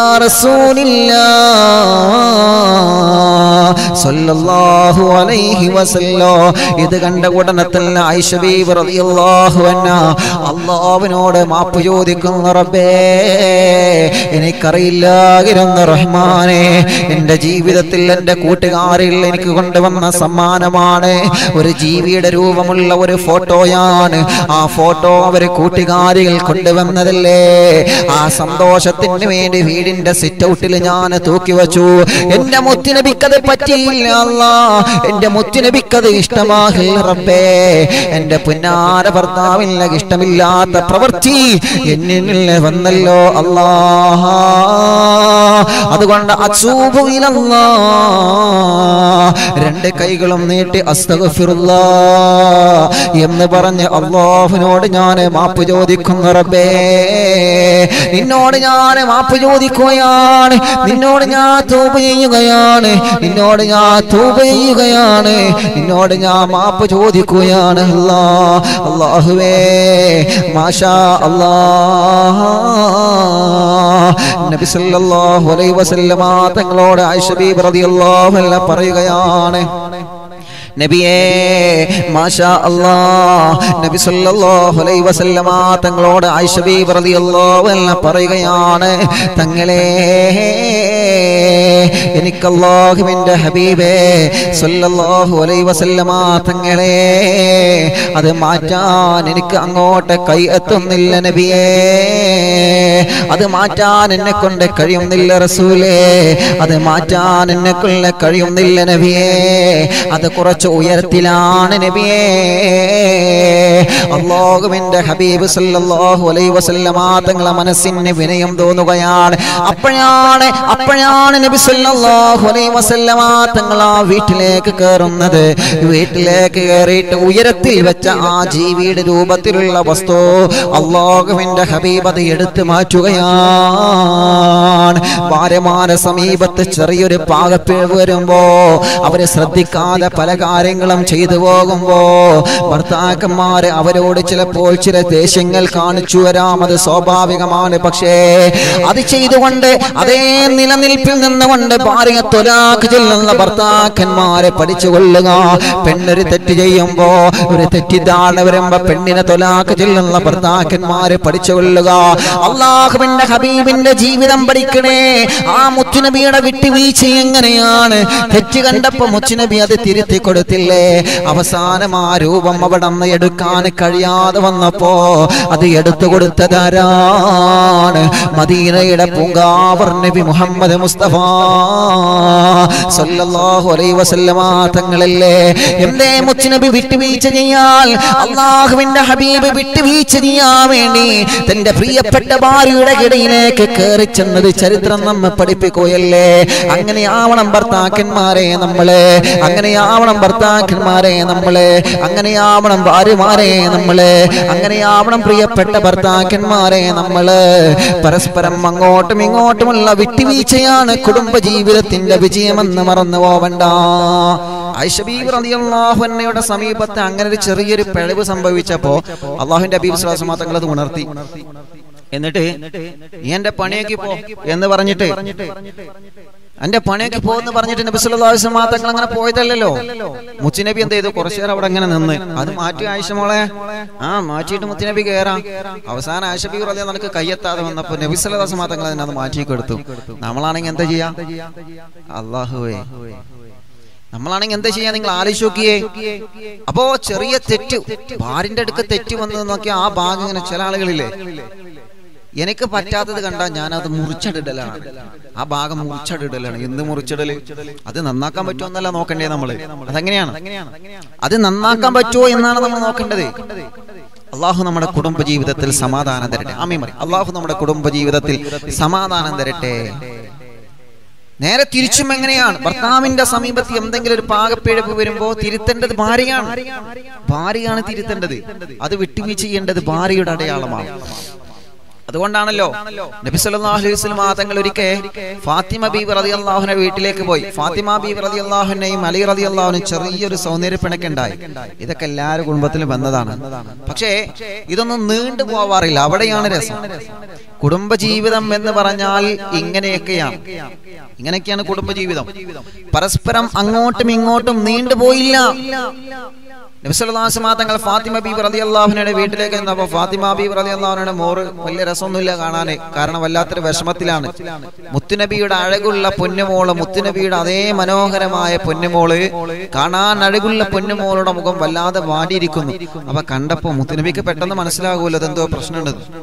റസൂലില്ലാഹ് സല്ലല്ലാഹു അലൈഹി വസല്ലം ഇത് കണ്ട ഉടനെ തന്നെ ഐഷ ബീവി റളിയല്ലാഹു അൻഹ അള്ളാഹുവിനോട് മാപ്പ് ചോദിക്കുന്നു റബ്ബേ എനിക്കറിയില്ലായിരുന്നു റഹ്മാനെ എൻ്റെ ജീവിതത്തിൽ എൻ്റെ കൂട്ടുകാരിൽ എനിക്ക് കൊണ്ടുവന്ന സമ്മാനമാണ് ഒരു ജീവിയുടെ രൂപമുള്ള ഒരു ഫോട്ടോയാണ് ആ ഫോട്ടോ അവര് കൂട്ടുകാരികൾ കൊണ്ടുവന്നതല്ലേ ആ സന്തോഷത്തിന് വേണ്ടി വീടിന്റെ സിറ്റ് ഔട്ടിൽ ഞാൻ തൂക്കി വെച്ചു എന്റെ മുത്തിനബിക്കത് പറ്റിയില്ല അല്ലാ എന്റെ മുത്തുനബിക്കത് ഇഷ്ടമാകില്ല റബ്ബേ എന്റെ പുന്നാര ഭർത്താവിന് ഇഷ്ടമില്ലാത്ത പ്രവൃത്തി എന്നിൽ വന്നല്ലോ അല്ലാ അതുകൊണ്ട് അസൂബു ഇലല്ലാ രണ്ട് കൈകളും നീട്ടി അസ്തഗ്ഫിറുല്ലാ എന്ന് പറഞ്ഞ് അള്ളാഹുവിനോട് ഞാൻ മാപ്പ് ചോദിക്കുന്നു റബ്ബേ നിന്നോട് ഞാൻ മാപ്പ് ചോദിക്കുകയാണ് നിന്നോട് ഞാൻ തൂപ ചെയ്യുകയാണ് നിന്നോട് ഞാൻ തൂപ ചെയ്യുകയാണ് നിന്നോട് ഞാൻ മാപ്പ് ചോദിക്കുകയാണ് അല്ലാ അള്ളാഹുവേ മാഷാ അല്ലാ നബി സല്ലല്ലാഹു അലൈഹി വസല്ലമ തങ്ങളോട് ആയിഷ ബീബി റളിയല്ലാഹു അൻഹ പറയുകയാണ് നബിയേ മാഷാ അല്ലാ നബി സല്ലല്ലാഹു അലൈഹി വസല്ലമ തങ്ങളോട് ആയിഷ ബീബി റളിയല്ലാഹു അൻഹ പറയുകയാണ് തങ്ങളെ എനിക്ക് അല്ലാഹുവിൻ്റെ ഹബീബേ സല്ലല്ലാഹു അലൈഹി വസല്ലമ തങ്ങളെ അത് മാറ്റാൻ എനിക്ക് അങ്ങോട്ട് കൈ എത്തുന്നില്ല നബിയേ അത് മാറ്റാൻ എന്നെ കൊണ്ട് കഴിയുന്നില്ല റസൂലേ അത് മാറ്റാൻ എന്നെ കൊണ്ട് കഴിയുന്നില്ല നബിയേ അത് കുറച്ച് ഉയരത്തിലാണ് നബിയേ അള്ളാഹുവിന്റെ ഹബീബ് സല്ലല്ലാഹു അലൈഹി വസല്ലമ തങ്ങളെ മനസ്സിന് വിനയം തോന്നുകയാണ് അപ്പോഴാണ് അപ്പോഴാണ് നബി സല്ലല്ലാഹു അലൈഹി വസല്ലമ തങ്ങൾ ആ വീട്ടിലേക്ക് കയറുന്നത് വീട്ടിലേക്ക് കയറിയിട്ട് ഉയരത്തിൽ വെച്ച ആ ജീവിയുടെ രൂപത്തിലുള്ള വസ്തു അള്ളാഹുവിന്റെ ഹബീബ് അത് എടുത്തു മാറ്റുകയാണ് ഭാര്യമാരെ സമീപത്ത് ചെറിയൊരു പാകപ്പിഴവ് വരുമ്പോ അവര് ശ്രദ്ധിക്കാതെ പല കാര്യങ്ങളും ചെയ്തു പോകുമ്പോ ഭർത്താക്കന്മാര് അവരോട് ചിലപ്പോൾ ചില ദേഷ്യങ്ങൾ കാണിച്ചു വരാം അത് സ്വാഭാവികമാണ് പക്ഷേ അത് ചെയ്തുകൊണ്ട് അതേ നിലനിൽപ്പിൽ നിന്നുകൊണ്ട് ഭാര്യ തൊലാക്ക് ചെല്ലുന്ന ഭർത്താക്കന്മാരെ പഠിച്ചുകൊള്ളുക പെണ്ണൊരു തെറ്റ് ചെയ്യുമ്പോ ഒരു തെറ്റിദ്ധാരണ വരുമ്പോ പെണ്ണിനെ തൊലാക്ക് ചെല്ലുന്ന ഭർത്താക്കന്മാരെ പഠിച്ചുകൊള്ളുക അള്ളാഹുവിന്റെ ഹബീബിന്റെ ജീവിതം പഠിക്കണേ ആ മുത്തുനബിയുടെ വിട്ടുവീഴ്ച എങ്ങനെയാണ് തെറ്റ് കണ്ടപ്പോ മുച്ചുനബി അത് തിരുത്തി കൊടുത്തില്ലേ അവസാനം ആ രൂപം അവിടെ നിന്ന് എടുക്കാൻ കഴിയാതെ വന്നപ്പോ അത് എടുത്തു കൊടുത്തതാരാണ് മദീനയുടെ പൂങ്കാവർ നബി മുഹമ്മദ് മുസ്തഫ സല്ലല്ലാഹു അലൈഹി വസല്ലമ തങ്ങളല്ലേ എന്തേ മുച്ചുനബി വിട്ടുവീഴ്ച ചെയ്യാൻ അള്ളാഹുവിന്റെ ഹബീബ് വിട്ടുവീഴ്ച ചെയ്യാൻ വേണ്ടി തന്റെ പ്രിയപ്പെട്ട ഭാര്യയുടെ കിടയിലേക്ക് കയറി ചെന്നത് ചരിത്രം നമ്മെ പഠിപ്പിക്കുകയല്ലേ അങ്ങനെയാവണം ഭർത്താക്കന്മാരെ നമ്മള് അങ്ങനെയാവണം ഭർത്താക്കന്മാരെ നമ്മള് അങ്ങനെയാവണം ഭാര്യമാരെ നമ്മള് അങ്ങനെയാവണം പ്രിയപ്പെട്ട ഭർത്താക്കന്മാരെ നമ്മള് പരസ്പരം അങ്ങോട്ടും ഇങ്ങോട്ടുമുള്ള വിട്ടുവീഴ്ചയാണ് കുടുംബ ജീവിതത്തിന്റെ വിജയമെന്ന് മറന്നു പോവണ്ട ഐഷബീബ് റളിയല്ലാഹു അൻഹയുടെ സമീപത്ത് അങ്ങനെ ഒരു ചെറിയൊരു പിഴവ് സംഭവിച്ചപ്പോ അള്ളാഹുവിന്റെ അബീബ് ശ്വാസമാ തങ്ങൾ അത് ഉണർത്തി എന്നിട്ട് നീ എന്റെ പണിയൊക്കെ പോ എന്ന് പറഞ്ഞിട്ട് എന്റെ പണിയൊക്കെ പോകുന്ന പറഞ്ഞിട്ട് നബി സല്ലല്ലാഹു അലൈഹി വസല്ലം തങ്ങൾ അങ്ങനെ പോയതല്ലല്ലോ മുത്തുനബി എന്ത് ചെയ്തു കുറച്ചു നേരം അവിടെ അങ്ങനെ നിന്ന് അത് മാറ്റി ആയിഷ മോളെ ആ മാറ്റിയിട്ട് മുത്തുനബി കയറാം അവസാനം ആയിഷ ബി റളിയ നിനക്ക് കയ്യെത്താതെ വന്നപ്പോ നബി സല്ലല്ലാഹു അലൈഹി വസല്ലം തങ്ങൾ അതിനെ അത് മാറ്റി കൊടുത്തു നമ്മളാണെങ്കിൽ എന്താ ചെയ്യാ അള്ളാഹുവേ നമ്മളാണെങ്കിൽ എന്താ ചെയ്യാ നിങ്ങൾ ആലോചിച്ച് നോക്കിയേ അപ്പോ ചെറിയ തെറ്റ് ഭാര്യന്റെ അടുക്ക് തെറ്റ് വന്നത് നോക്കിയാൽ ആ ഭാഗം ഇങ്ങനെ ചില ആളുകളില്ലേ എനിക്ക് പറ്റാത്തത് കണ്ടാൽ ഞാൻ അത് മുറിച്ചടിടലാണ് ആ ഭാഗം മുറിച്ചടിടലാണ് എന്ത് മുറിച്ചിടല് അത് നന്നാക്കാൻ പറ്റുമോ എന്നല്ല നോക്കണ്ടേ നമ്മള് അതെങ്ങനെയാണ് അത് നന്നാക്കാൻ പറ്റുമോ എന്നാണ് നമ്മൾ നോക്കേണ്ടത് അള്ളാഹു നമ്മുടെ കുടുംബ ജീവിതത്തിൽ സമാധാനം തരട്ടെ ആമീൻ പറയും അള്ളാഹു നമ്മുടെ കുടുംബ ജീവിതത്തിൽ സമാധാനം തരട്ടെ നേരെ തിരിച്ചും എങ്ങനെയാണ് ഭർത്താവിന്റെ സമീപത്ത് എന്തെങ്കിലും ഒരു പാകപ്പിഴവ് വരുമ്പോ തിരുത്തേണ്ടത് ഭാര്യയാണ് ഭാര്യയാണ് തിരുത്തേണ്ടത് അത് വിട്ടുവീഴ്ച ചെയ്യേണ്ടത് ഭാര്യയുടെ അടയാളമാണ് അതുകൊണ്ടാണല്ലോ നബി സല്ലല്ലാഹു അലൈഹി വസല്ലം തങ്ങൾ ഒരിക്കൽ ഫാത്തിമ ബീബി റളിയല്ലാഹുവിനെ വീട്ടിലേക്ക് പോയി ഫാത്തിമ ബീബി റളിയല്ലാഹുവിനെയും അലി റളിയല്ലാഹുവിനും ചെറിയൊരു സൗന്ദര്യപ്പിണക്ക് ഉണ്ടായി ഇതൊക്കെ എല്ലാവരുടെ കുടുംബത്തിലും വന്നതാണ് പക്ഷേ ഇതൊന്നും നീണ്ടു പോവാറില്ല അവിടെയാണ് രസം കുടുംബജീവിതം എന്ന് പറഞ്ഞാൽ ഇങ്ങനെയൊക്കെയാണ് ഇങ്ങനെയൊക്കെയാണ് കുടുംബജീവിതം പരസ്പരം അങ്ങോട്ടും ഇങ്ങോട്ടും നീണ്ടുപോയില്ല നബിസ്വല്ലാസ്മാ തങ്ങൾ ഫാത്തിമ ബീബ് റതി അള്ളാഹുനയുടെ വീട്ടിലേക്ക് ചെന്നപ്പോൾ ഫാത്തിമ ബീബ് റതി അള്ളാഹുനയുടെ മോറ് വലിയ രസമൊന്നുമില്ല കാണാന് കാരണം വല്ലാത്തൊരു വിഷമത്തിലാണ് മുത്തുനബിയുടെ അഴകുള്ള പൊന്നുമോള് മുത്തുനബിയുടെ അതേ മനോഹരമായ പൊന്നുമോള് കാണാൻ അഴകുള്ള പൊന്നുമോളുടെ മുഖം വല്ലാതെ വാടിയിരിക്കുന്നു അപ്പൊ കണ്ടപ്പോ മുത്തുനബിക്ക് പെട്ടെന്ന് മനസ്സിലാകുമല്ലോ അതെന്തോ പ്രശ്നമുണ്ട്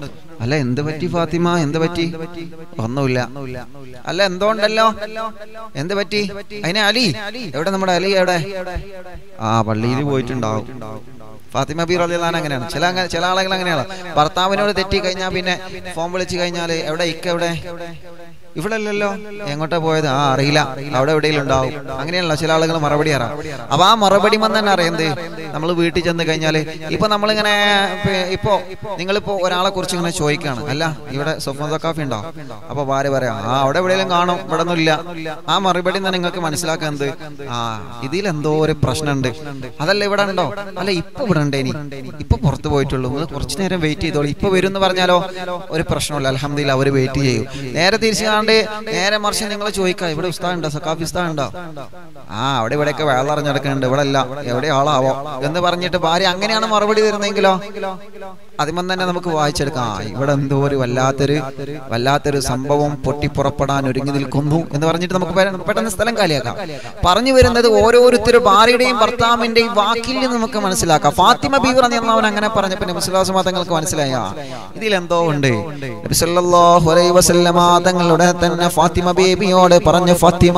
അല്ല എന്ത് പറ്റി ഫാത്തിമ എന്ത് പറ്റി ഒന്നുമില്ല അല്ല എന്തോണ്ടല്ലോ എന്ത് പറ്റി അതിനെ അലി എവിടെ നമ്മുടെ അലി എവിടെ ആ പള്ളിയിൽ പോയിട്ടുണ്ടാവും ഫാത്തിമ ബി റളിയല്ലാഹു അങ്ങനെയാണ് ചില അങ്ങ- ചില ആളുകൾ അങ്ങനെയാണ് ഭർത്താവിനോട് തെറ്റി കഴിഞ്ഞാൽ പിന്നെ ഫോൺ വിളിച്ചു കഴിഞ്ഞാൽ എവിടെ ഇക്ക എവിടെ ഇവിടെ അല്ലല്ലോ എങ്ങോട്ടാ പോയത് ആ അറിയില്ല അവിടെ എവിടെയെങ്കിലും ഉണ്ടാവും അങ്ങനെയല്ല ചില ആളുകൾ മറുപടി അറിയാം അപ്പൊ ആ മറുപടി വന്ന് തന്നെ അറിയുന്നത് നമ്മൾ വീട്ടിൽ ചെന്ന് കഴിഞ്ഞാല് ഇപ്പൊ നമ്മളിങ്ങനെ പി- ഇപ്പോ നിങ്ങളിപ്പോ ഒരാളെ കുറിച്ച് ഇങ്ങനെ ചോദിക്കാണ് അല്ല ഇവിടെ സ്വപ്ന കാഫി ഉണ്ടോ അപ്പൊ ഭാര്യ പറയാം ആ അവിടെ എവിടെയെങ്കിലും കാണും ഇവിടെ ഒന്നും ഇല്ല ആ മറുപടി തന്നെ നിങ്ങൾക്ക് മനസ്സിലാക്കുന്നത് ആ ഇതിലെന്തോ ഒരു പ്രശ്നമുണ്ട് അതല്ല ഇവിടെ ഉണ്ടോ അല്ല ഇപ്പൊ ഇവിടെ ഉണ്ട് ഇനി ഇപ്പൊ പുറത്ത് പോയിട്ടുള്ളൂ നിങ്ങൾ കുറച്ചു നേരം വെയിറ്റ് ചെയ്തോളൂ ഇപ്പൊ വരും എന്ന് പറഞ്ഞാലോ ഒരു പ്രശ്നമില്ല അലഹമ്മദില്ല അവര് വെയിറ്റ് ചെയ്യും നേരെ തിരിച്ചു കാണാണ്ട് നേരെ മറിച്ച് നിങ്ങൾ ചോദിക്കാം ഇവിടെ ഉസ്താദ് ഉണ്ടോ സക്കാഫി ഉസ്താദ് ഉണ്ടോ ആ അവിടെ ഇവിടെയൊക്കെ വെള്ളറിഞ്ഞെടുക്കുന്നുണ്ട് ഇവിടെ അല്ല എവിടെ ആളാവോ എന്ന് പറഞ്ഞിട്ട് ഭാര്യ അങ്ങനെയാണ് മറുപടി തരുന്നെങ്കിലോ അതിമം തന്നെ നമുക്ക് വായിച്ചെടുക്കാം ആ, ഇവിടെ എന്തോ ഒരു വല്ലാത്തൊരു വല്ലാത്തൊരു സംഭവം പൊട്ടിപ്പുറപ്പെടാൻ ഒരുങ്ങി നിൽക്കുന്നു എന്ന് പറഞ്ഞിട്ട് നമുക്ക് പെ- പെട്ടെന്ന് സ്ഥലം കാലിയാക്കാം പറഞ്ഞു വരുന്നത് ഓരോരുത്തരും ഭാര്യയുടെയും ഭർത്താവിന്റെയും വാക്കിൽ നിന്ന് നമുക്ക് മനസ്സിലാക്കാം ഫാത്തിമ ബീവർ എന്നവൻ അങ്ങനെ പറഞ്ഞപ്പോ നബിസ്വല്ലാസ് തങ്ങൾക്ക് മനസ്സിലായ ഇതിലെന്തോ ഉണ്ട് നബി സല്ലല്ലാഹു അലൈഹി വസല്ലമ തങ്ങളുടെ തന്നെ ഫാത്തിമ ബേബിയോട് പറഞ്ഞു ഫാത്തിമ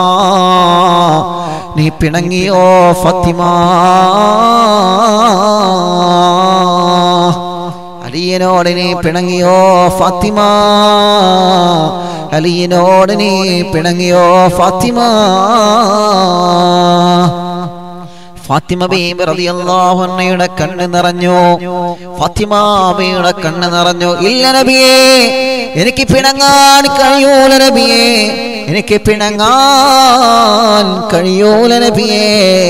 നീ പിണങ്ങിയോ ഫാത്തിമ അലിയനോട് നീ പിണങ്ങിയോ ഫാത്തിമ അലിയനോട് നീ പിണങ്ങിയോ ഫാത്തിമ ഫാത്തിമ ബീബി റളിയല്ലാഹു അൻഹയുടെ കണ്ണ് നിറഞ്ഞു ഫാത്തിമ ബീയുടെ കണ്ണ് നിറഞ്ഞു ഇല്ല നബിയേ എനിക്ക് പിണങ്ങാൻ കഴിയൂല നബിയേ എനിക്ക് പിണങ്ങാൻ കഴിയൂല നബിയേ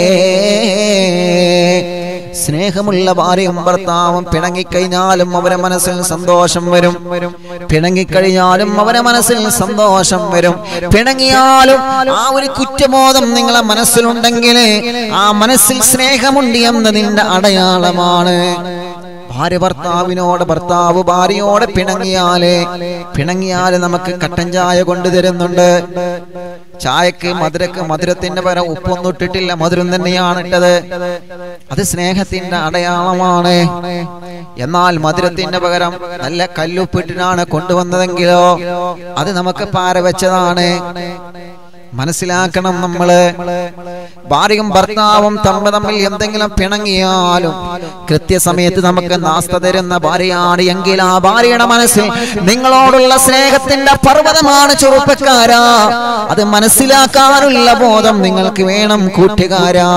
സ്നേഹമുള്ള ഭാര്യയും ഭർത്താവും പിണങ്ങിക്കഴിഞ്ഞാലും അവരെ മനസ്സിൽ സന്തോഷം വരും പിണങ്ങിക്കഴിഞ്ഞാലും അവരെ മനസ്സിൽ സന്തോഷം വരും പിണങ്ങിയാലും ആ ഒരു കുറ്റബോധം നിങ്ങളെ മനസ്സിലുണ്ടെങ്കിൽ ആ മനസ്സിൽ സ്നേഹമുണ്ട് എന്നതിന്റെ അടയാളമാണ് ഭാര്യ ഭർത്താവിനോട് ഭർത്താവ് ഭാര്യയോട് പിണങ്ങിയാല് പിണങ്ങിയാല് നമുക്ക് കട്ടൻ ചായ കൊണ്ടുതരുന്നുണ്ട് ചായക്ക് മധുരക്ക് മധുരത്തിന്റെ പകരം ഉപ്പൊന്നും ഇട്ടിട്ടില്ല മധുരം തന്നെയാണ് ഇട്ടത് അത് സ്നേഹത്തിന്റെ അടയാളമാണ് എന്നാൽ മധുരത്തിന്റെ പകരം നല്ല കല്ലുപ്പിട്ടിട്ടാണ് കൊണ്ടുവന്നതെങ്കിലോ അത് നമുക്ക് പാര വെച്ചതാണ് മനസ്സിലാക്കണം നമ്മള് ഭാര്യയും ഭർത്താവും തമ്മിൽ തമ്മിൽ എന്തെങ്കിലും പിണങ്ങിയാലും കൃത്യസമയത്ത് നമുക്ക് നാസ്ത തരുന്ന ഭാര്യയാണ് എങ്കിൽ ആ ഭാര്യയുടെ മനസ്സിൽ നിങ്ങളോടുള്ള സ്നേഹത്തിന്റെ പർവ്വതമാണ് ചെറുപ്പക്കാരാ അത് മനസ്സിലാക്കാനുള്ള ബോധം നിങ്ങൾക്ക് വേണം കൂട്ടുകാരാ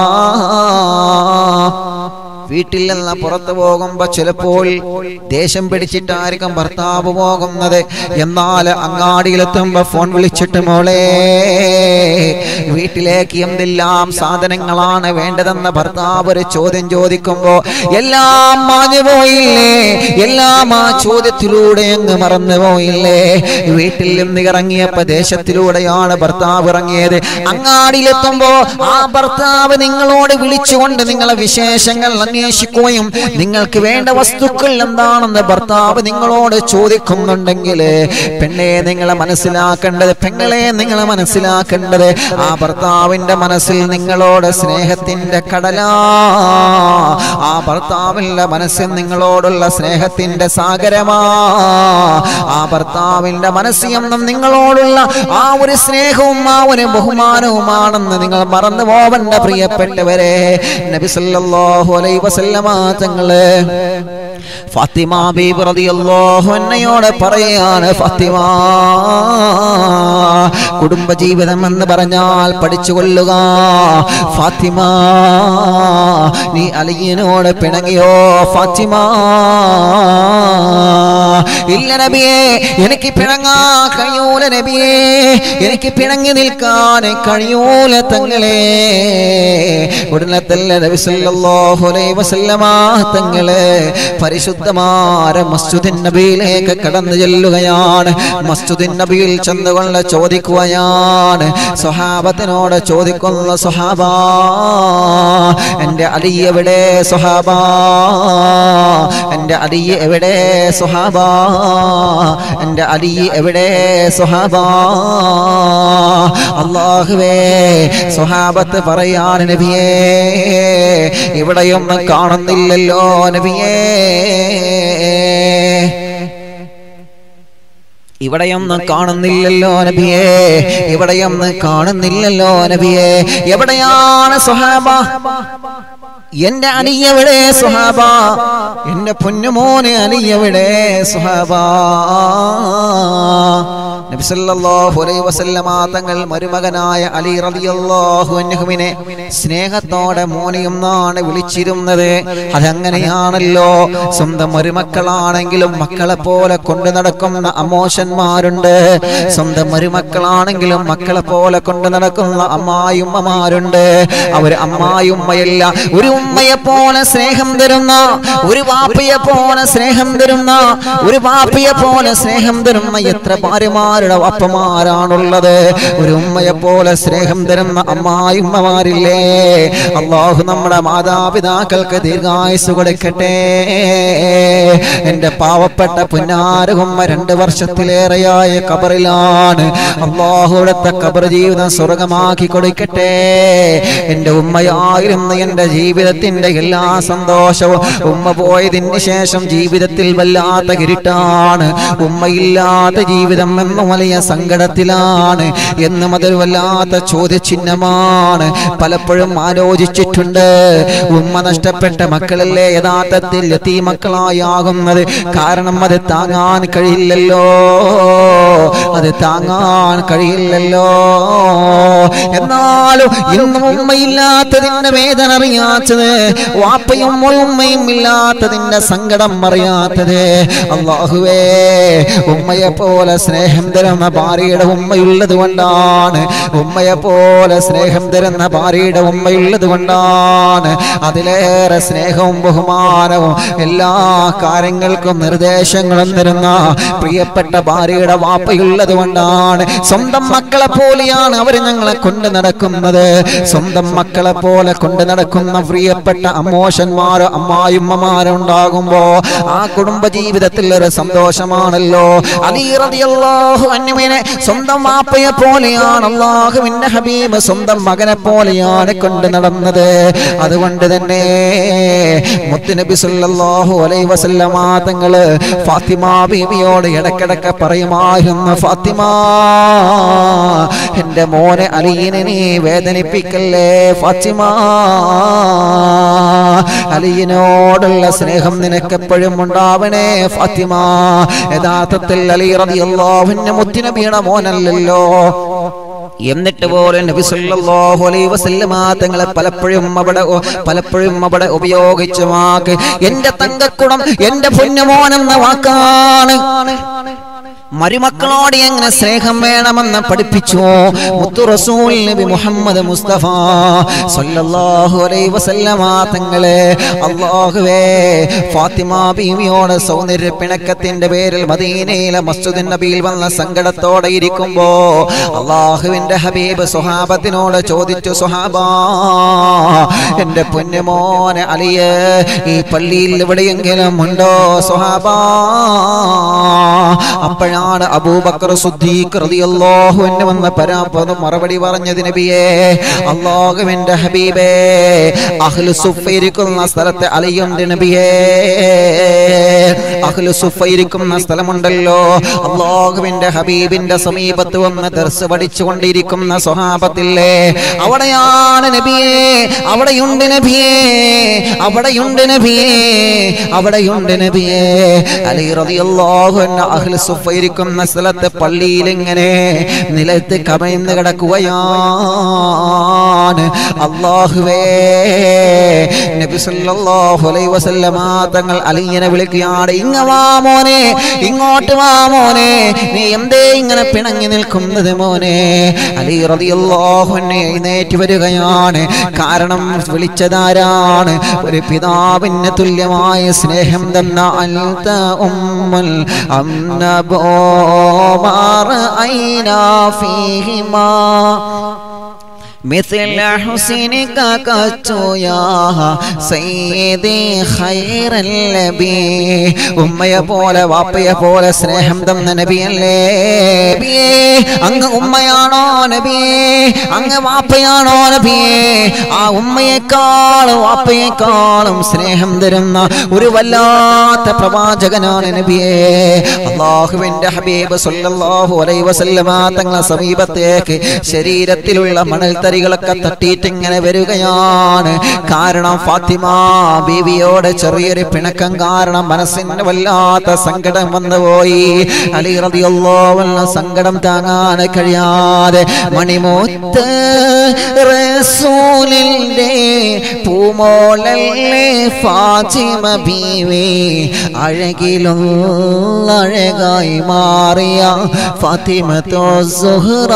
വീട്ടിൽ നിന്ന് പുറത്തു പോകുമ്പോ ചിലപ്പോൾ ദേഷ്യം പിടിച്ചിട്ടായിരിക്കും ഭർത്താവ് പോകുന്നത് എന്നാൽ അങ്ങാടിയിലെത്തുമ്പോ ഫോൺ വിളിച്ചിട്ട് മോളെ വീട്ടിലേക്ക് എന്തെല്ലാം സാധനങ്ങളാണ് വേണ്ടതെന്ന് ഭർത്താവ് ഒരു ചോദ്യം ചോദിക്കുമ്പോ എല്ലാം മാഞ്ഞു പോയില്ലേ എല്ലാം ആ ചോദ്യത്തിലൂടെ അങ്ങ് മറന്നു പോയില്ലേ വീട്ടിൽ നിന്ന് ഇറങ്ങിയപ്പോ ദേശത്തിലൂടെയാണ് ഭർത്താവ് ഇറങ്ങിയത് അങ്ങാടിയിലെത്തുമ്പോ ആ ഭർത്താവ് നിങ്ങളോട് വിളിച്ചുകൊണ്ട് നിങ്ങളെ വിശേഷങ്ങൾ അന്വേഷിക്കുകയും നിങ്ങൾക്ക് വേണ്ട വസ്തുക്കൾ എന്താണെന്ന് ഭർത്താവ് നിങ്ങളോട് ചോദിക്കുന്നുണ്ടെങ്കിൽ പെണ്ണെ നിങ്ങളെ മനസ്സിലാക്കേണ്ടത് പെങ്ങളെ നിങ്ങളെ മനസ്സിലാക്കേണ്ടത് ആ ഭർത്താവിന്റെ മനസ്സിൽ നിങ്ങളോട് സ്നേഹത്തിന്റെ കടലാ ആ ഭർത്താവിന്റെ മനസ്സിൽ നിങ്ങളോടുള്ള സ്നേഹത്തിന്റെ സാഗരമാ ആ ഭർത്താവിന്റെ മനസ്സിലെന്നും നിങ്ങളോടുള്ള ആ ഒരു സ്നേഹവും ആ ഒരു ബഹുമാനവുമാണെന്ന് നിങ്ങൾ മറന്നു പോവണ്ട പ്രിയപ്പെട്ടവരെ നബി സല്ലല്ലാഹു അലൈഹി വസല്ലമ തങ്ങള് ഫാത്തിമ ബീബി റളിയല്ലാഹു അൻഹയോട് പറയാണ് ഫാത്തിമ കുടുംബജീവിതം എന്ന് പറഞ്ഞാൽ പഠിച്ചു കൊള്ളുക ഫാത്തിമ നീ അലിയനോട് പിണങ്ങിയോ ഫാത്തിമ ഇല്ല നബിയേ എനിക്ക് പിണങ്ങാ കഴിയൂല നബിയേ എനിക്ക് പിണങ്ങി നിൽക്കാൻ കഴിയൂല തങ്ങളെ ഉടനെ തന്നെ നബി സല്ലല്ലാഹു അലൈഹി വസല്ലമ തങ്ങളെ പരിശുദ്ധമായ മസ്ജിദിൻ നബിയിലേക്ക് കടന്നു ചെല്ലുകയാണ് മസ്ജിദിൻ നബിയിൽ ചെന്നുകൊണ്ട് ചോദിക്കുകയാണ് സ്വഹാബത്തിനോട് ചോദിക്കുന്ന സ്വഹാബ എൻ്റെ അലി എവിടെ സ്വഹാബ എൻ്റെ അലി എവിടെ സ്വഹാബ എൻ്റെ അലി എവിടെ സ്വഹാബ അള്ളാഹുവേ സ്വഹാബത്ത് പറയാണ് നബിയേ ഇവിടെയൊന്നും കാണുന്നില്ലല്ലോ നബിയേ ഇവിടെയൊന്നും കാണുന്നില്ലല്ലോ നബിയേ ഇവിടെയൊന്നും കാണുന്നില്ലല്ലോ നബിയേ എവിടെയാണ് സുഹാബ എന്റെ അനിയവിടെ സുഹാബ എന്റെ പൊന്നുമോനെ അനിയവിടെ സുഹാബ നബിസല്ലല്ലാഹു അലൈഹി വസല്ലമ തങ്ങൾ മരുമകനായ അലി റളിയല്ലാഹു അൻഹുവിനെ സ്നേഹത്തോടെ മോനെ എന്നാണ് വിളിച്ചിരുന്നത് അതങ്ങനെയാണല്ലോ സ്വന്തം മരുമക്കളാണെങ്കിലും മക്കളെ പോലെ കൊണ്ടു നടക്കുന്ന അമോശന്മാരുണ്ട് സ്വന്തം മരുമക്കളാണെങ്കിലും മക്കളെ പോലെ കൊണ്ടു നടക്കുന്ന അമ്മായിമ്മമാരുണ്ട് അവര് അമ്മായിമ്മയല്ല ഒരു ഉമ്മയെ പോലെ സ്നേഹം തരുന്ന ഒരു വാപ്പയെ പോലെ സ്നേഹം തരുന്ന ഒരു വാപ്പയെ പോലെ സ്നേഹം തരുന്ന എത്ര ഭാര്യമാരുടെ വാപ്പമാരാണുള്ളത് ഒരു ഉമ്മയെ പോലെ സ്നേഹം തരുന്ന അമ്മായിമ്മമാരില്ലേ അള്ളാഹു നമ്മുടെ മാതാപിതാക്കൾക്ക് ദീർഘായുസ് കൊടുക്കട്ടെ എന്റെ പാവപ്പെട്ട പുന്നാരകുമ്മ രണ്ട് വർഷത്തിലേറെയായ കബറിലാണ് അള്ളാഹുവിടത്തെ കബർ ജീവിതം സ്വർഗമാക്കി കൊടുക്കട്ടെ എന്റെ ഉമ്മയായിരുന്ന എന്റെ ജീവിതത്തിന്റെ എല്ലാ സന്തോഷവും ഉമ്മ പോയതിന് ശേഷം ജീവിതത്തിൽ വല്ലാത്ത കിരിട്ടാണ് ഉമ്മയില്ലാത്ത ജീവിതം എന്ന വലിയ സങ്കടത്തിലാണ് എന്നും അതൊരു വല്ലാത്ത ചോദ്യചിഹ്നമാണ് പലപ്പോഴും ആലോചിച്ചിട്ടുണ്ട് ഉമ്മ നഷ്ടപ്പെട്ട മക്കളല്ലേ യഥാർത്ഥത്തിൽ എത്തി മക്കളായി ആകുന്നത് കാരണം അത് താങ്ങാൻ കഴിയില്ലല്ലോ അത് താങ്ങാൻ കഴിയില്ലല്ലോ എന്നാലും ഇന്നും ഉമ്മയില്ലാത്തതിന്റെ വേദന അറിയാത്തത് വാപ്പയും ഉമ്മയും ഇല്ലാത്തതിന്റെ സങ്കടം അറിയാത്തത് അള്ളാഹുവേ ഉമ്മയെ പോലെ സ്നേഹം തരുന്ന ഭാര്യയുടെ ഉമ്മയുള്ളത് കൊണ്ടാണ് ഉമ്മയെ പോലെ സ്നേഹം തരുന്ന ഭാര്യയുടെ ഉമ്മയുള്ളത് കൊണ്ടാണ് അതിലേറെ സ്നേഹവും ബഹുമാനവും എല്ലാ കാര്യങ്ങൾക്കും നിർദ്ദേശങ്ങളും തരുന്ന പ്രിയപ്പെട്ട ഭാര്യയുടെ വാപ്പയുള്ളത് കൊണ്ടാണ് സ്വന്തം മക്കളെ പോലെയാണ് അവർ ഞങ്ങളെ കൊണ്ട് നടക്കുന്നത് സ്വന്തം മക്കളെ പോലെ കൊണ്ട് നടക്കുന്ന പ്രിയപ്പെട്ട അമ്മോശന്മാരോ അമ്മായിമ്മമാരോ ഉണ്ടാകുമ്പോ ആ കുടുംബ ജീവിതത്തിൽ ഒരു സന്തോഷമാണല്ലോ അലി റളിയല്ലാഹു അൻഹുവിനെ സ്വന്തം വാപ്പയെ പോലെയാണ് അള്ളാഹുവിന്റെ ഹബീബ് സ്വന്തം മകനെ പോലെയാണ് കൊണ്ട് നടന്നത് അതുകൊണ്ട് തന്നെ മുത്തുനബി സല്ലല്ലാഹു അലൈഹി വസല്ലമ തങ്ങള് ഫാത്തിമ ബീവിയോട് ഇടക്കിടക്ക് പറയുമായിരുന്നു ഫാത്തിമ എന്റെ മോനെ അലിയിനെ നീ വേദനിപ്പിക്കല്ലേ ഫാത്തിമ അലിയിനോടുള്ള സ്നേഹം നിനക്കെപ്പോഴും ഉണ്ടാവണേ ഫാത്തിമ യഥാർത്ഥത്തിൽ അലി റളിയല്ലാഹുവിന്റെ മുത്തുനബിയുടെ മോനല്ലല്ലോ എന്നിട്ട് പോലും നബി സല്ലല്ലാഹു അലൈഹി വസല്ലമ തങ്ങളെ പലപ്പോഴും അവിടെ പലപ്പോഴും അവിടെ ഉപയോഗിച്ച വാക്ക് എന്റെ തങ്കക്കുടം എന്റെ പൊന്നുമോനെന്ന വാക്കാണ് മരുമക്കളോട് എങ്ങനെ സ്നേഹം വേണമെന്ന് പഠിപ്പിച്ചു മുത്തു റസൂൽ നബി മുഹമ്മദ് മുസ്തഫ സല്ലല്ലാഹു അലൈഹി വസല്ലമ തങ്ങളെ അല്ലാഹുവേ ഫാത്തിമ ബീവിയോട് സൗന്ദര്യ പിണക്കത്തിന്റെ പേരിൽ മദീനയിലെ മസ്ജിദ് നബിയിൽ വന്ന സങ്കടത്തോടെ ഇരിക്കുമ്പോ അള്ളാഹുവിന്റെ ഹബീബ് സുഹാബത്തിനോട് ചോദിച്ചു സുഹാബ എന്റെ പൊന്നുമോനെ അലിയ് ഈ പള്ളിയിൽ എവിടെയെങ്കിലും ഉണ്ടോ സുഹാബ അപ്പോഴാണ് അബൂബക്കർ സുദ്ദീഖ് റളിയല്ലാഹു അൻഹു വന്ന പരാപദ മറുപടി പറഞ്ഞത് നബിയേ അല്ലാഹുവിന്റെ ഹബീബേ അഹ്ലു സുഫ ഇരിക്കുന്ന സ്ഥലത്തെ അലിയുണ്ട് നബിയേ അഹ്ലു സുഫ ഇരിക്കുന്ന സ്ഥലമുണ്ടല്ലോ അല്ലാഹുവിന്റെ ഹബീബിന്റെ സമീപത്ത് വന്ന് ദർസ് പഠിച്ചുകൊണ്ടിരിക്കുന്ന സ്വഹാബത്തില്ലേ അവിടെയാണ് നബിയേ അവിടെയുണ്ട് നബിയേ അവിടെയുണ്ട് നബിയേ അവിടെയുണ്ട് നബിയേ അലി റളിയല്ലാഹു അൻഹു അഹ്ലു സുഫ ഇരിക്കുന്ന സ്ഥലത്ത് പള്ളിയിൽ ഇങ്ങനെ നിലത്ത് കമഴ്ന്ന് കിടക്കുകയാണ് അള്ളാഹുവേ നബി സല്ലല്ലാഹു അലൈഹി വസല്ലമ തങ്ങൾ അലിയനെ വിളിക്കുകയാണ് ഇങ്ങ വാ മോനെ ഇങ്ങോട്ട് വാ മോനെ നീ എന്തേ ഇങ്ങനെ പിണങ്ങി നിൽക്കുന്നത് മോനെ അലി റളിയല്ലാഹു അൻഹു എഴുന്നേറ്റ് വരികയാണ് കാരണം വിളിച്ചതാരാണ് ഒരു പിതാവിന് തുല്യമായ സ്നേഹം തന്ന അൽത ഉമ്മൽ അംനബോ മാറ ഐനാ ഫീഹിമാ مثل حسنك كتو يا سيدي خير النبي ഉമ്മയെ പോലെ വാപ്പയെ പോലെ സ്നേഹം തന്ന നബിയല്ലേ നബിയേ അങ്ങ് ഉമ്മയാണോ നബിയേ അങ്ങ് വാപ്പയാണോ നബിയേ ആ ഉമ്മയെക്കാളും വാപ്പയെക്കാളും സ്നേഹം തരുന്ന ഒരു വല്ലാത്ത പ്രവാചകനാണ് നബിയേ അള്ളാഹുവിന്റെ ഹബീബ് സല്ലല്ലാഹു അലൈഹി വസല്ലമ തങ്ങളെ സമീപത്തേക്ക് ശരീരത്തിലുള്ള മണൽത്തരികളൊക്കെ തട്ടിയിട്ട് ഇങ്ങനെ വരികയാണ് കാരണം ഫാത്തിമ ബീവിയോട് ചെറിയൊരു പിണക്കം കാരണം മനസ്സിന് വല്ലാത്ത സങ്കടം വന്നുപോയി അലി റളിയല്ലാഹു അൻഹു സങ്കടം താങ്ങാൻ കഴിയാതെ മണിമൂത്ത് റസൂലിന്റെ പൂമോളല്ലേ ഫാത്തിമ ബീവി അഴകിലുള്ള അഴകായി മാറിയ ഫാത്തിമത്തോ സുഹ്റ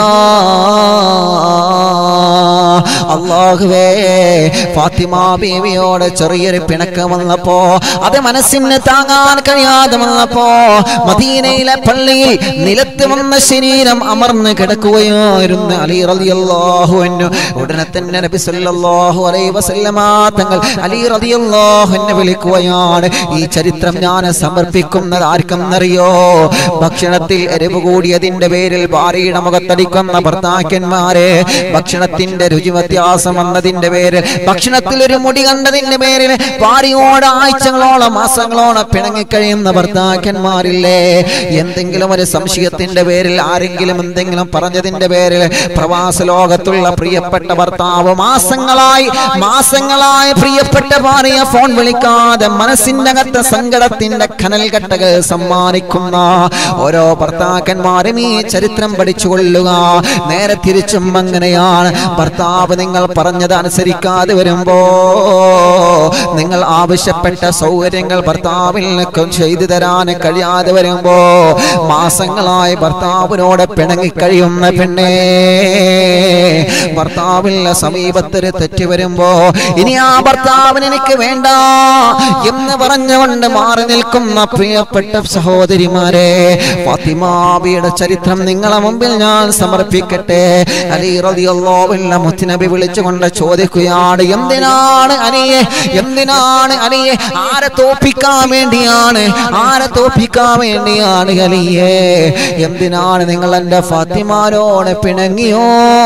അള്ളാഹുവേ ഫാത്തിമ ബീവിയോട് ചെറിയൊരു പിണക്കം വന്നപ്പോ അത് മനസ്സിന് താങ്ങാൻ കഴിയാതെ വന്നപ്പോ മദീനയിലെ പള്ളിയിൽ നിലത്ത് വന്ന ശരീരം അമർന്ന് കിടക്കുകയായിരുന്നു അലി റളിയല്ലാഹു അൻഹു ഉടനെ തന്നെ നബി സല്ലല്ലാഹു അലൈഹി വസല്ലമ തങ്ങൾ അലി റളിയല്ലാഹു അൻഹു വിളിക്കുകയാണ് ഈ ചരിത്രം ഞാൻ സമർപ്പിക്കുന്നത് ആർക്കെന്നറിയോ ഭക്ഷണത്തിൽ എരിവ് കൂടിയതിന്റെ പേരിൽ ഭാര്യയുടെ മുഖത്തടിക്കുന്ന ഭർത്താക്കന്മാരെ ഭക്ഷണത്തിന്റെ രുചി വ്യത്യാസം വന്നതിന്റെ പേരിൽ ഭക്ഷണത്തിൽ ഒരു മുടി കണ്ടതിന്റെ പേരിൽ ഭാര്യയോട് ആഴ്ചകളോളം മാസങ്ങളോളം പിണങ്ങിക്കഴിയുന്ന ഭർത്താക്കന്മാരില്ലേ എന്തെങ്കിലും ഒരു സംശയത്തിന്റെ പേരിൽ ആരെങ്കിലും എന്തെങ്കിലും പറഞ്ഞതിന്റെ പേരിൽ പ്രവാസ ലോകത്തുള്ള പ്രിയപ്പെട്ട ഭർത്താവ് മാസങ്ങളായി മാസങ്ങളായി പ്രിയപ്പെട്ട ഭാര്യ ഫോൺ വിളിക്കാതെ മനസ്സിന്റെ അകത്ത് സങ്കടത്തിന്റെ കനൽ കട്ടകൾ സമ്മാനിക്കുന്ന ഓരോ ഭർത്താക്കന്മാരും ഈ ചരിത്രം പഠിച്ചുകൊള്ളുക നേരെ തിരിച്ചും അങ്ങനെയാണ് ഭർത്താവ് നിങ്ങൾ പറഞ്ഞത് അനുസരിക്കാതെ വരുമ്പോ നിങ്ങൾ ആവശ്യപ്പെട്ട സൗകര്യങ്ങൾ ഭർത്താവിന് ചെയ്തു തരാൻ കഴിയാതെ വരുമ്പോ മാസങ്ങളായി ഭർത്താവിനോട് പിണങ്ങി കഴിയുന്ന പെണ്ണേ ഭർത്താവിന്റെ സമീപത്തൊരു തെറ്റ് വരുമ്പോ ഇനി ആ ഭർത്താവിന് എനിക്ക് വേണ്ട എന്ന് പറഞ്ഞുകൊണ്ട് മാറി നിൽക്കുന്ന പ്രിയപ്പെട്ട സഹോദരിമാരെ ഫാത്തിമാബിയുടെ ചരിത്രം നിങ്ങളെ മുമ്പിൽ ഞാൻ സമർപ്പിക്കട്ടെ അലി റളിയല്ലാഹുവിന്റെ മുത്തുനബി വിളിച്ചുകൊണ്ട് ചോദിക്കുകയാണ് എന്തിനാണ് അനിയെ എന്തിനാണ് അനിയെ ആരെ തോപ്പിക്കാൻ വേണ്ടിയാണ് ആരെ തോപ്പിക്കാൻ വേണ്ടിയാണ് അലിയെ എന്തിനാണ് നിങ്ങൾ എൻ്റെ ഫാത്തിമാരോട് പിണങ്ങിയോ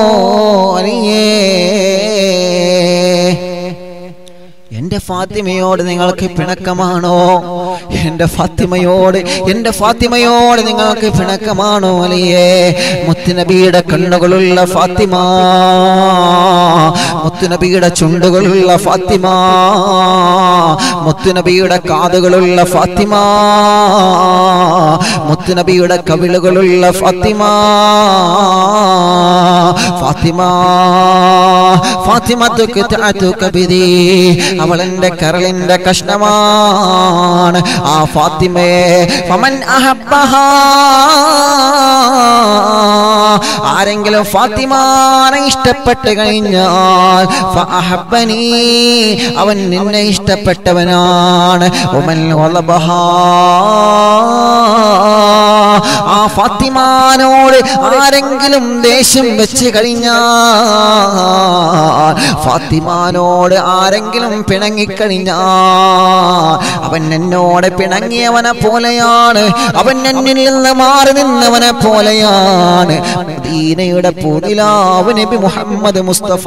അനിയേ എന്റെ ഫാത്തിമയോട് നിങ്ങൾക്ക് പിണക്കമാണോ എന്റെ ഫാത്തിമയോട് എന്റെ ഫാത്തിമയോട് നിങ്ങൾക്ക് പിണക്കമാണോ അലിയേ മുത്തുനബിയുടെ കണ്ണുകളുള്ള ഫാത്തിമ മുത്തുനബിയുടെ ചുണ്ടുകളുള്ള ഫാത്തിമ മുത്തുനബിയുടെ കാതുകളുള്ള ഫാത്തിമ മുത്തുനബിയുടെ കവിളുകളുള്ള ഫാത്തിമ ഫാത്തിമ ഫാത്തിമത്തുക്ക് കബിതി അവൾ എന്റെ കരളിന്റെ കഷ്ണമാണ് ആ ഫാത്തിമയെ ഫമൻ അഹബ്ബഹാ ആരെങ്കിലും ഫാത്തിമാനെ ഇഷ്ടപ്പെട്ട് കഴിഞ്ഞാൽ ഫഅഹബ്ബനി അവൻ നിന്നെ ഇഷ്ടപ്പെട്ടവനാണ് ഉമൻ വലബഹാ ആ ഫാത്തിമാനോട് ആരെങ്കിലും ദേഷ്യം വെച്ച് കഴിഞ്ഞാൽ ഫാത്തിമാനോട് ആരെങ്കിലും പിണങ്ങിക്കഴിഞ്ഞാൽ അവൻ എന്നോട് പിണങ്ങിയവനെ പോലെയാണ് അവൻ എന്നിൽ നിന്ന് മാറി നിന്നവനെ പോലെയാണ് മദീനയുടെ പൂതിലാവ് നബി മുഹമ്മദ് മുസ്തഫ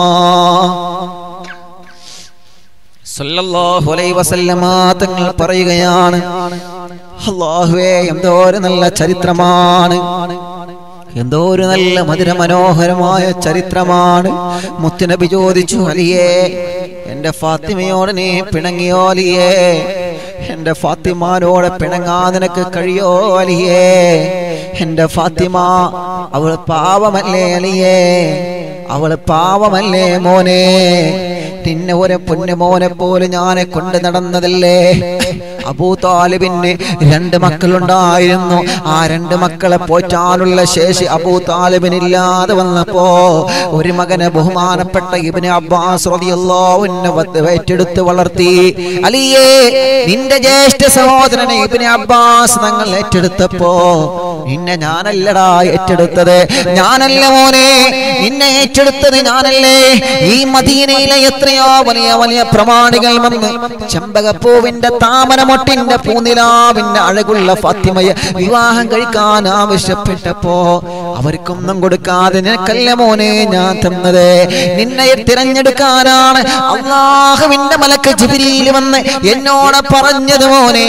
സല്ലല്ലാഹു അലൈഹി വസല്ലമ തങ്ങൾ പറയുകയാണ് അല്ലാഹുവേ എന്തോ ഒരു നല്ല ചരിത്രമാണ് എന്തോ ഒരു നല്ല മധുര മനോഹരമായ ചരിത്രമാണ് മുത്തുനബി ചോദിച്ചു അലിയേ എന്റെ ഫാത്തിമയോട് നീ പിണങ്ങിയോ അലിയേ എന്റെ ഫാത്തിമാരോട് പിണങ്ങാൻ നിനക്ക് കഴിയോ അലിയേ എന്റെ ഫാത്തിമ അവൾ പാവമല്ലേ അലിയേ അവള് പാവമല്ലേ മോനെ നിന്നെ ഒരു പൊന്നുമോനെ പോലെ ഞാനെ കൊണ്ട് നടന്നതല്ലേ അബൂ താലിബിന് രണ്ട് മക്കളുണ്ടായിരുന്നു ആ രണ്ട് മക്കളെ പോറ്റാനുള്ള ശേഷി അബൂ താലിബിനില്ലാതെ വന്നപ്പോ ഒരു മകനെ ബഹുമാനപ്പെട്ട ഇബിന് അബ്ബാസ് റളിയല്ലാഹു ഏറ്റെടുത്ത് വളർത്തി അലിയേ നിന്റെ ജ്യേഷ്ഠ സഹോദരനെ ഇബിന് അബ്ബാസ് ഞങ്ങൾ ഏറ്റെടുത്തപ്പോ നിന്നെ ഞാനല്ലടാ ഏറ്റെടുത്തത് ഞാനല്ല മോനെ നിന്നെ ഏറ്റെടുത്തത് ഞാനല്ലേ ഈ മദീനയിലെ എത്രയോ എത്രയോ വലിയ വലിയ പ്രമാണികൾ വന്ന് ചെമ്പകപ്പൂവിന്റെ താമരമൊട്ടിന്റെ പൂനിലാവിന്റെ അഴകുള്ള ഫാത്തിമയെ വിവാഹം കഴിക്കാൻ ആവശ്യപ്പെട്ടപ്പോ അവർക്കൊന്നും കൊടുക്കാതെ നിനക്കല്ല മോനെ ഞാൻ തന്നത് നിന്നെ തിരഞ്ഞെടുക്കാനാണ് അള്ളാഹുവിന്റെ മലക്ക് ജിബിരിയിൽ വന്ന് എന്നോട് പറഞ്ഞത് മോനെ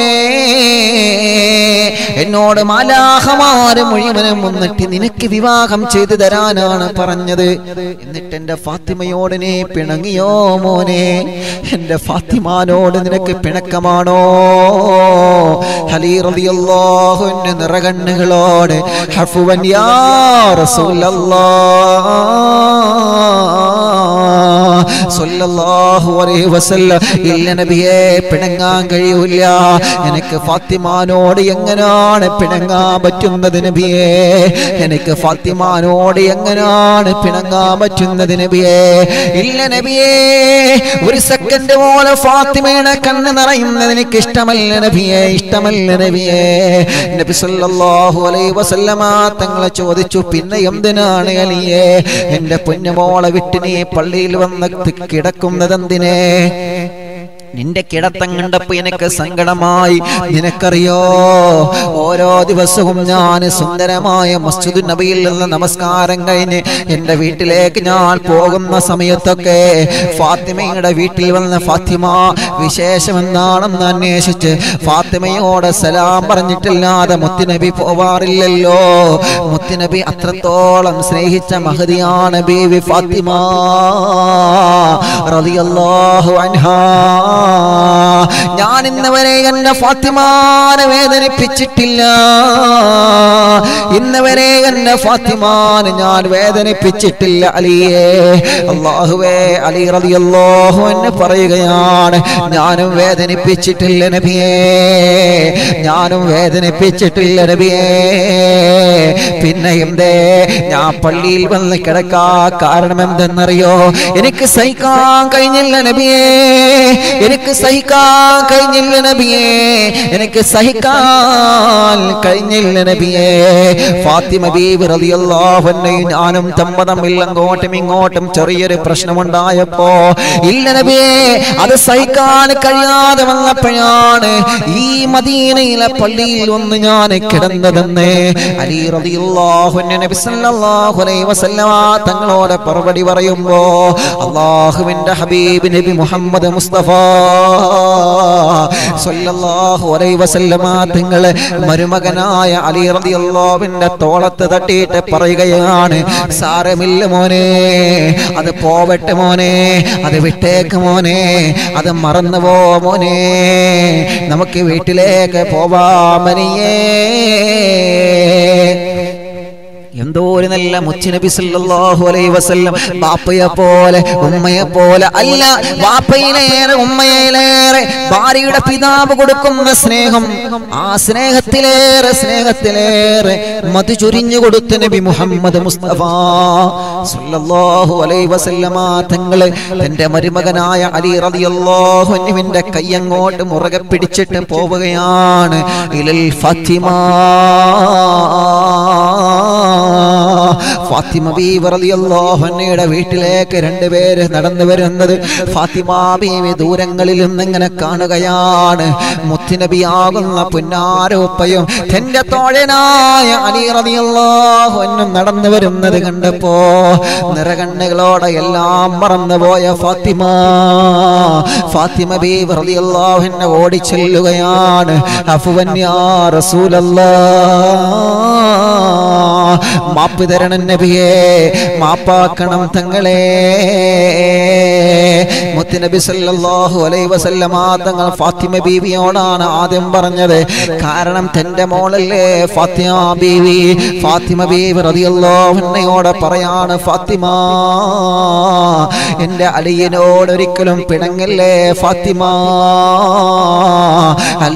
എന്നോട് മാലാഹമാര് മുഴുവനും വന്നിട്ട് നിനക്ക് വിവാഹം ചെയ്തു തരാനാണ് പറഞ്ഞത് എന്നിട്ട് എന്റെ ഫാത്തിമയോട് നീ പിണങ്ങിയോ മോനെ എന്റെ ഫാത്തിമാനോട് നിനക്ക് പിണക്കമാണോ ഹലീറിയല്ലാഹുവിന്റെ നിറകണ്ണുകളോട് ഹഫുവൻ യാ റസൂലല്ലാഹ് സല്ലല്ലാഹു അലൈഹി വസല്ലം ഇല്ല നബിയെ പിണങ്ങാൻ കഴിയൂല എനിക്ക് ഫാത്തിമാനോട് എങ്ങനെയാണ് പിണങ്ങാൻ പറ്റുന്നത് നബിയെ എനിക്ക് ഫാത്തിമാനോട് എങ്ങനെയാണ് പിണങ്ങാൻ പറ്റുന്നത് നബിയെ ഇല്ല നബിയെ ഒരു സെക്കൻഡ് പോലെ ഫാത്തിമയുടെ കണ്ണ് നിറയുന്നത് എനിക്ക് ഇഷ്ടമല്ല നബിയെ ഇഷ്ടമല്ല നബിയെ നബി സല്ലല്ലാഹു അലൈഹി വസല്ലമ തങ്ങളെ ചോദിച്ചു പിന്നെ എന്തിനാണ് അലിയെ എന്റെ പൊന്നുമോളെ വിട്ട് നീ പള്ളിയിൽ വന്ന് കിടക്കുന്നത് എന്തിനെ നിന്റെ കിടത്തം കണ്ടപ്പോ എനിക്ക് സങ്കടമായി നിനക്കറിയോ ഓരോ ദിവസവും ഞാൻ സുന്ദരമായ മസ്ജിദ് നബിയിൽ നിന്ന് നമസ്കാരം കഴിഞ്ഞ് എൻ്റെ വീട്ടിലേക്ക് ഞാൻ പോകുന്ന സമയത്തൊക്കെ ഫാത്തിമയുടെ വീട്ടിൽ വന്ന ഫാത്തിമ വിശേഷം എന്താണെന്ന് അന്വേഷിച്ച് ഫാത്തിമയോട് സലാം പറഞ്ഞിട്ടില്ലാതെ മുത്തുനബി പോവാറില്ലല്ലോ മുത്തുനബി അത്രത്തോളം സ്നേഹിച്ച മഹതിയാണ് ബീവി ഫാത്തിമ റളിയല്ലാഹു അൻഹാ ഞാൻ ഇന്ന് വരെ എന്റെ ഫാത്തിമാനെ വേദനിപ്പിച്ചിട്ടില്ല ഇന്ന് വരെ എന്റെ ഫാത്തിമാനെ ഞാൻ വേദനിപ്പിച്ചിട്ടില്ല അലിയേ അള്ളാഹുവേ അലി റളിയല്ലാഹു എന്നെ പറയുകയാണ് ഞാനും വേദനിപ്പിച്ചിട്ടില്ല നബിയേ ഞാനും വേദനിപ്പിച്ചിട്ടില്ല നബിയേ പിന്നെ എന്തേ ഞാൻ പള്ളിയിൽ വന്ന് കിടക്കാ കാരണം എന്തെന്നറിയോ എനിക്ക് സഹിക്കാൻ കഴിഞ്ഞില്ല നബിയേ എനിക്ക് സഹിക്കാൻ കഴിഞ്ഞില്ല നബിയേ എനിക്ക് സഹിക്കാൻ കഴിഞ്ഞില്ല നബിയേ ഫാത്തിമ ബീവി റളിയല്ലാഹു അൻഹയും ഞാനും തമ്മ തമ്മിൽ അങ്ങോട്ടും ഇങ്ങോട്ടും ചെറിയൊരു പ്രശ്നമുണ്ടായപ്പോ ഇല്ല നബിയേ അത് സഹിക്കാൻ കഴിയാതെ വന്നപ്പോഴാണ് ഈ മദീനയിലെ പള്ളിയിൽ ഒന്ന് ഞാൻ കിടന്നതെന്ന് അലി റളിയല്ലാഹു അൻഹു നബി സല്ലല്ലാഹു അലൈഹി വസല്ലമ തങ്ങളോട് മറുപടി പറയുമ്പോ അള്ളാഹുവിന്റെ ഹബീബ് നബി മുഹമ്മദ് മുസ്തഫ സല്ലല്ലാഹു അലൈഹി വസല്ലമ തങ്ങളെ മരുമകനായ അലി റളിയല്ലാഹുവിന്റെ തോളത്ത് തട്ടിയിട്ട് പറയുകയാണ് സാരമില്ല മോനെ അത് പോവട്ടെ മോനെ അത് വിട്ടേക്ക് മോനെ അത് മറന്നു പോ മോനെ നമുക്ക് വീട്ടിലേക്ക് പോവാമനിയേ എന്തോ ഒരു നല്ല മുച്ചുനബി സല്ലല്ലാഹു അലൈഹി വസല്ലം ബാപ്പയെ പോലെ ഉമ്മയെ പോലെ അല്ല ബാപ്പയിലേറെ ഉമ്മയിലേറെ ഭാര്യയുടെ പിതാവ് കൊടുക്കുന്ന സ്നേഹം ആ സ്നേഹത്തിലേറെ സ്നേഹത്തിലേറെ മധു ചൊരിഞ്ഞു കൊടുത്ത നബി മുഹമ്മദ് മുസ്തഫ സല്ലല്ലാഹു അലൈഹി വസല്ലമ തങ്ങള് തന്റെ മരുമകനായ അലി റളിയല്ലാഹു അൻഹുവിന്റെ കൈയങ്ങോട്ട് മുറുകെ പിടിച്ചിട്ട് പോവുകയാണ് ഇലൽ ഫാത്തിമ ഫാത്തിമ ബീവി റളിയല്ലാഹു അൻഹയുടെ വീട്ടിലേക്ക് രണ്ടുപേര് നടന്നു വരുന്നത് ഫാത്തിമ ബീവി ദൂരങ്ങളിൽ നിന്നിങ്ങനെ കാണുകയാണ് മുത്തുനബിയാകുന്ന പുന്നാരോപ്പയും തന്റെ തോഴനായ അലി റളിയല്ലാഹു അൻഹു നടന്നു വരുന്നത് കണ്ടപ്പോ നിറകണ്ണുകളോടെ എല്ലാം മറന്നുപോയ ഫാത്തിമ ഫാത്തിമ ബീവി റളിയല്ലാഹു അൻഹ ഓടിച്ചെല്ലുകയാണ് അഫുവൻ യാ റസൂലല്ലാഹ് മാപ്പ് തരണം നബിയേ മാപ്പാക്കണം തങ്ങളെ മുത്തുനബി സല്ലല്ലാഹു അലൈഹി വസല്ലമ തങ്ങൾ ഫാത്തിമ ബീവിയോടാണ് ആദ്യം പറഞ്ഞത് കാരണം തന്റെ മോളല്ലേ ഫാത്തിമ ബീവി ഫാത്തിമ ബീവി റളിയല്ലാഹു അൻഹയോട് പറയാണ് ഫാത്തിമ എന്റെ അലിയനോട് ഒരിക്കലും പിണങ്ങല്ലേ ഫാത്തിമ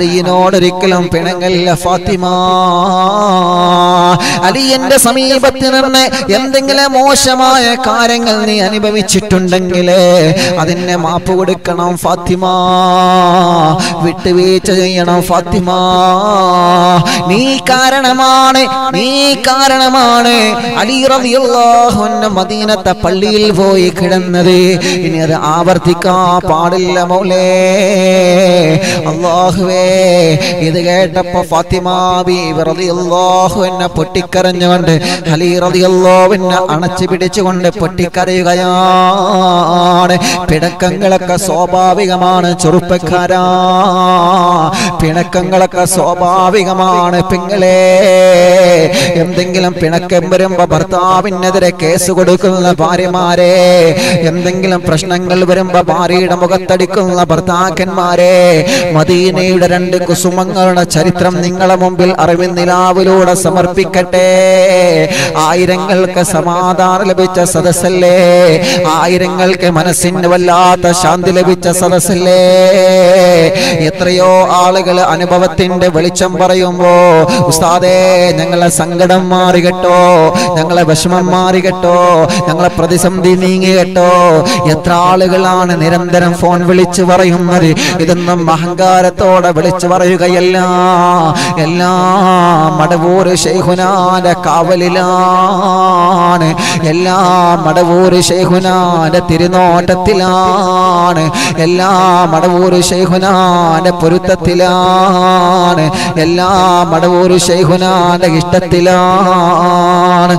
അലിയനോട് ഒരിക്കലും പിണങ്ങല്ല ഫാത്തിമ അലിയന്റെ സമീപത്ത് നിന്ന് എന്തെങ്കിലും മോശമായ കാര്യങ്ങൾ നീ അനുഭവിച്ചിട്ടുണ്ടെങ്കിൽ അതിനെ മാപ്പ് കൊടുക്കണം ഫാത്തിമ വിട്ടുവീഴ്ച ചെയ്യണം ഫാത്തിമ നീ കാരണമാണ് നീ കാരണമാണ് അലി റളിയല്ലാഹു അൻഹു മദീനത്തെ പള്ളിയിൽ പോയി കിടന്നത് ഇനി അത് ആവർത്തിക്കാൻ പാടില്ല മൗലേ അള്ളാഹുവേ ഇത് കേട്ടപ്പോ ഫാത്തിമ ബീവി റളിയല്ലാഹു എന്നെ പൊട്ടിക്കരഞ്ഞുകൊണ്ട് അലി റളിയല്ലാഹു എന്നെ അണച്ചു പിടിച്ചുകൊണ്ട് പൊട്ടിക്കരയുകയാണ് പിണക്കങ്ങളൊക്കെ സ്വാഭാവികമാണ് ചെറുപ്പക്കാരാ പിണക്കങ്ങളൊക്കെ സ്വാഭാവികമാണ് പിങ്ങളെ എന്തെങ്കിലും പിണക്കം വരുമ്പോ ഭർത്താവിനെതിരെ കേസ് കൊടുക്കുന്ന ഭാര്യമാരെ എന്തെങ്കിലും പ്രശ്നങ്ങൾ വരുമ്പോ ഭാര്യയുടെ മുഖത്തടിക്കുന്ന ഭർത്താക്കന്മാരെ മദീനയുടെ രണ്ട് കുസുമങ്ങളുടെ ചരിത്രം നിങ്ങളെ മുമ്പിൽ അറിവിൻ നിലാവിലൂടെ സമർപ്പിക്കട്ടെ ആയിരങ്ങൾക്ക് സമാധാനം ലഭിച്ച സദസ്സല്ലേ ആയിരങ്ങൾക്ക് മനസ്സിന് വല്ലാത്ത ശാന്തി ലഭിച്ച സദസ്സല്ലേ എത്രയോ ആളുകൾ അനുഭവത്തിന്റെ വെളിച്ചം പറയുമ്പോ ഉസ്താദേ ഞങ്ങളെ സങ്കടം മാറി കേട്ടോ ഞങ്ങളെ വിഷമം മാറി കേട്ടോ ഞങ്ങളെ പ്രതിസന്ധി നീങ്ങി കേട്ടോ എത്ര ആളുകളാണ് നിരന്തരം ഫോൺ വിളിച്ചു പറയുന്നത് ഇതൊന്നും അഹങ്കാരത്തോടെ വിളിച്ചു പറയുകയല്ല എല്ലാ മടവൂര് ശൈഹുനാന്റെ കാവലിലാണ് എല്ലാ മടവൂര് ശൈഹുനാന്റെ തിരുനോട്ടത്തിലാണ് എല്ലാ മടവൂര് ശൈഹുനാന്റെ പൊരുത്തത്തിലാണ് എല്ലാ മടവൂര് ശൈഹുനാന്റെ ഇഷ്ടത്തിലാണ്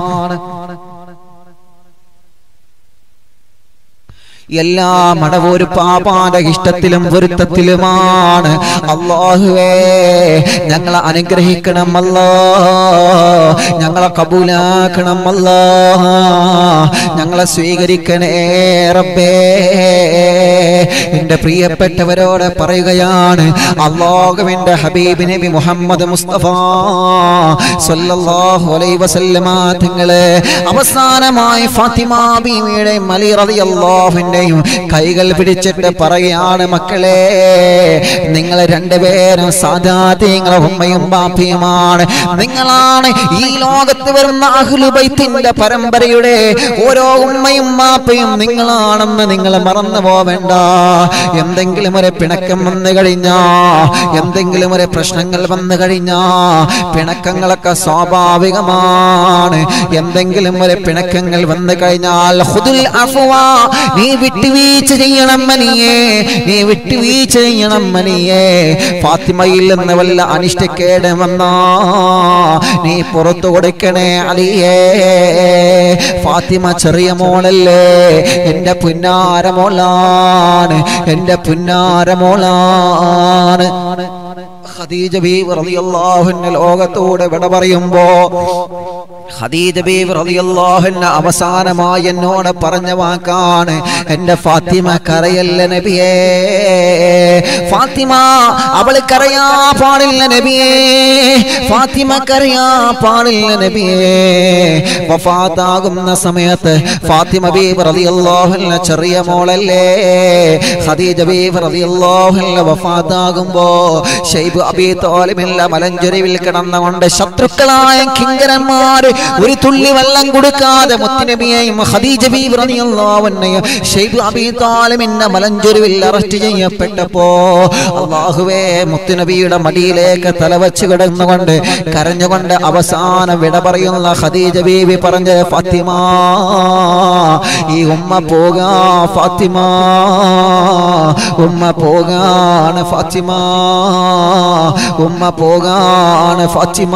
എല്ലാ മടവൂര് പാപാന്റെ ഇഷ്ടത്തിലും പൊരുത്തത്തിലുമാണ് അള്ളാഹുവേ ഞങ്ങളെ അനുഗ്രഹിക്കണം അല്ലോ ഞങ്ങളെ കബൂലാക്കണം അല്ലോ ഞങ്ങളെ സ്വീകരിക്കണേ റബ്ബേ എന്റെ പ്രിയപ്പെട്ടവരോട് പറയുകയാണ് അള്ളാഹുവിന്റെ ഹബീബ് നബി മുഹമ്മദ് മുസ്തഫ സല്ലല്ലാഹു അലൈഹി വസല്ലമ തങ്ങളെ അവസാനമായി ഫാത്തിമ ബീവിയുടെ മലി റളിയല്ലാഹുവിന്റെയും കൈകൾ പിടിച്ചിട്ട് പറയുകയാണ് മക്കളെ നിങ്ങൾ രണ്ടുപേരും സാധാത്യങ്ങളെ ഉമ്മയും ബാപ്പിയുമാണ് നിങ്ങളാണ് ഈ ലോകത്ത് വരുന്ന അഹ്ലുബൈത്തിന്റെ പരമ്പരയുടെ ഓരോ ഉമ്മയും ബാപ്പയും നിങ്ങളാണെന്ന് നിങ്ങൾ മറന്നു പോവേണ്ട എന്തെങ്കിലും ഒരു പിണക്കം വന്നു കഴിഞ്ഞാ എന്തെങ്കിലും ഒരു പ്രശ്നങ്ങൾ വന്നു കഴിഞ്ഞാ പിണക്കങ്ങളൊക്കെ സ്വാഭാവികമാണ് എന്തെങ്കിലും ഒരു പിണക്കങ്ങൾ വന്നു കഴിഞ്ഞാൽ ഹുദുൽ അഫ്വാ നീ വിട്ടുവീഴ്ച ചെയ്യണം മനിയേ നീ വിട്ടുവീഴ്ച ചെയ്യണം മനിയേ ഫാത്തിമയിൽ നിന്ന് വല്ല അനിഷ്ടക്കേട് വന്നാ നീ പുറത്തു കൊടുക്കണേ അലിയേ ഫാത്തിമ ചെറിയ മോളല്ലേ എന്റെ പുന്നാര മോളാണ് എന്റെ പുന്നാര മോളാണ് ഖദീജ ബീവി റളിയല്ലാഹു അൻഹ ലോകത്തോട് വിട പറയുമ്പോ ഖദീജ ബീവി റളിയല്ലാഹു അൻഹ അവസാനമായി എന്നോട് പറഞ്ഞ വാക്കാണ് എന്റെ ഫാത്തിമ കരയല്ല നബിയേ ഫാത്തിമ അവള് കരയാ പാടില്ല നബിയേ ഫാത്തിമ കരയാ പാടില്ല നബിയേ വഫാത്താകുന്ന സമയത്ത് ഫാത്തിമ ബീവി റളിയല്ലാഹു അൻഹ ചെറിയ മോളല്ലേ ഖദീജ ബീവി റളിയല്ലാഹു അൻഹ വഫാത്താകുമ്പോ ഷൈബ് അബി തോലിമില്ല മലഞ്ചെരിവിൽ കിടന്നുകൊണ്ട് ശത്രുക്കളായ കിങ്കരന്മാര് ഒരു തുള്ളി വെള്ളം കൊടുക്കാതെ മുത്തുനബിയെയും ഖദീജ ബീവി റളിയല്ലാഹു അൻഹയും ഷൈബ് അബി തോലിമിന്റെ മലഞ്ചെരിവിൽ അറസ്റ്റ് ചെയ്യപ്പെട്ടപ്പോ അള്ളാഹുവേ മുത്തുനബിയുടെ മടിയിലേക്ക് തലവച്ച് കിടന്നുകൊണ്ട് കരഞ്ഞുകൊണ്ട് അവസാനം വിട പറയുന്ന ഖദീജ ബീവി പറഞ്ഞ ഫാത്തിമ ഈ ഉമ്മ പോകാ ഫാത്തിമ ഉമ്മ പോകാണ് ഫാത്തിമ ഉമ്മ പോകാണ് ഫാത്തിമ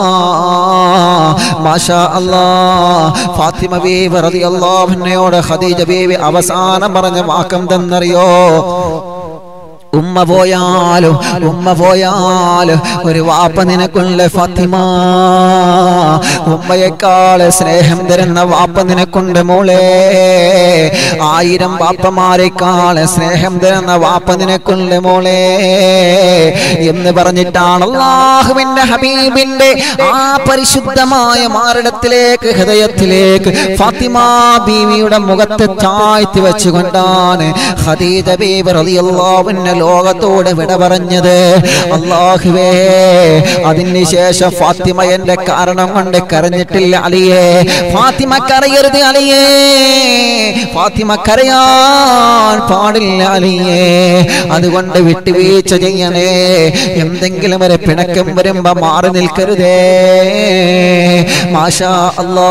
മാഷാ അല്ലാ ഫാത്തിമ ബീവി റളിയല്ലാഹു അൻഹയോട് ഖദീജ ബീവി അവസാനം പറഞ്ഞ വാക്കെന്തെന്നറിയോ ഉമ്മ പോയാലും ഉമ്മ പോയാലും ഒരു വാപ്പ നിനക്കുള്ള ഫാത്തിമ ഉമ്മയെക്കാള് സ്നേഹം തരുന്ന വാപ്പ നിനക്കുണ്ട് മോളെ ആയിരം വാപ്പമാരെക്കാള് സ്നേഹം തരുന്ന വാപ്പ നിനക്കുണ്ട് മോളെ എന്ന് പറഞ്ഞിട്ടാണ് അള്ളാഹുവിന്റെ ഹബീബിന്റെ ആ പരിശുദ്ധമായ മാറിടത്തിലേക്ക് ഹൃദയത്തിലേക്ക് ഫാത്തിമ ബീവിയുടെ മുഖത്ത് താഴ്ത്തി വെച്ചുകൊണ്ടാണ് ഖദീജ ബീബി റളിയല്ലാഹു അൻഹ ലോകത്തോട് വിട പറഞ്ഞത് അള്ളാഹുവേ അതിന് ശേഷം ഫാത്തിമ എന്റെ കാരണം കൊണ്ട് കരഞ്ഞിട്ടില്ല അലിയേ ഫാത്തിമ കരയരുത് അലിയേ ഫാത്തിമ കരയാൻ പാടില്ല അലിയേ അതുകൊണ്ട് വിട്ടുവീഴ്ച ചെയ്യണേ എന്തെങ്കിലും ഒരു പിണക്കം വരുമ്പോ മാറി നിൽക്കരുതേ മാഷാ അല്ലാ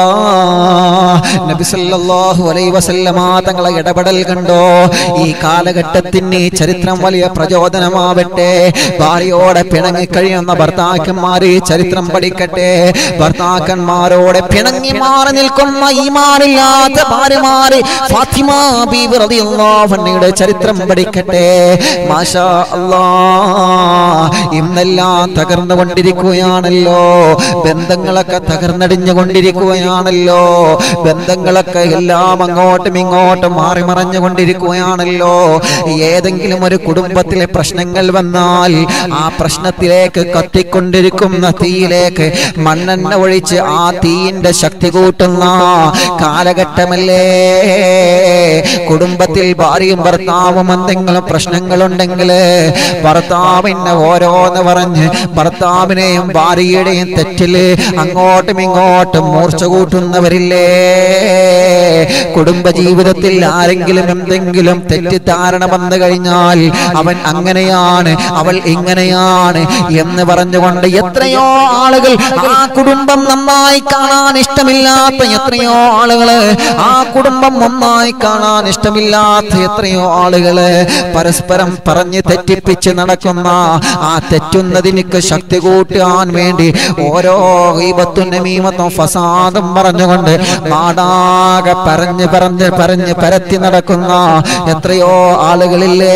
നബി സല്ലല്ലാഹു അലൈഹി വസല്ലമ തങ്ങളെ ഇടപെടൽ കണ്ടോ ഈ കാലഘട്ടത്തിന് ഈ ചരിത്രം വലിയ പ്രചോദനമാവട്ടെ ഭാര്യയോടെ പിണങ്ങി കഴിയുന്ന ഭർത്താക്കന്മാര് ഈ ചരിത്രം പഠിക്കട്ടെ ഭർത്താക്കന്മാരോടെ പിണങ്ങി മാറി നിൽക്കുന്ന ഈമാനില്ലാത്ത ഭാര്യമാര് ഫാത്തിമ ബീബി റളിയല്ലാഹു അൻഹയുടെ ചരിത്രം പഠിക്കട്ടെ മാഷാ അല്ലാ ഇന്നെല്ലാം തകർന്നുകൊണ്ടിരിക്കുകയാണല്ലോ ബന്ധങ്ങളൊക്കെ തകർന്നടിഞ്ഞുകൊണ്ടിരിക്കുകയാണല്ലോ ബന്ധങ്ങളൊക്കെ എല്ലാം അങ്ങോട്ടും ഇങ്ങോട്ടും മാറി മറഞ്ഞുകൊണ്ടിരിക്കുകയാണല്ലോ ഏതെങ്കിലും ഒരു കുടുംബത്തിലെ പ്രശ്നങ്ങൾ വന്നാൽ ആ പ്രശ്നത്തിലേക്ക് കത്തിക്കൊണ്ടിരിക്കുന്ന തീയിലേക്ക് മണ്ണെണ്ണ ഒഴിച്ച് ആ തീയിന്റെ ശക്തി കൂട്ടുന്ന കാലഘട്ടമല്ലേ കുടുംബത്തിൽ ഭാര്യയും ഭർത്താവും എന്തെങ്കിലും പ്രശ്നങ്ങളുണ്ടെങ്കിൽ ഭർത്താവിനെ ഓരോന്ന് പറഞ്ഞ് ഭർത്താവിനെയും ഭാര്യയുടെയും തെറ്റില് അങ്ങോട്ടും ഇങ്ങോട്ടും മൂർച്ച കൂട്ടുന്നവരില്ലേ കുടുംബജീവിതത്തിൽ ആരെങ്കിലും എന്തെങ്കിലും തെറ്റിദ്ധാരണ വന്നു കഴിഞ്ഞാൽ അവൻ അങ്ങനെയാണ് അവൾ ഇങ്ങനെയാണ് എന്ന് പറഞ്ഞുകൊണ്ട് എത്രയോ ആളുകൾ ആ കുടുംബം നന്നായി കാണാൻ ഇഷ്ടമില്ലാത്ത എത്രയോ ആളുകള് ആ കുടുംബം നന്നായി കാണാൻ ഇഷ്ടമില്ലാത്ത എത്രയോ ആളുകള് പരസ്പരം പറഞ്ഞ് തെറ്റിപ്പിച്ച് നടക്കുന്ന ആ തെറ്റുന്നതിനിക്ക് ശക്തി കൂട്ടാൻ വേണ്ടി ഓരോ ഈപത്തും നമീമത്തും ഫസാദും പറഞ്ഞുകൊണ്ട് നാടാകെ പറഞ്ഞ് പറഞ്ഞ് പറഞ്ഞ് പരത്തി നടക്കുന്ന എത്രയോ ആളുകളില്ലേ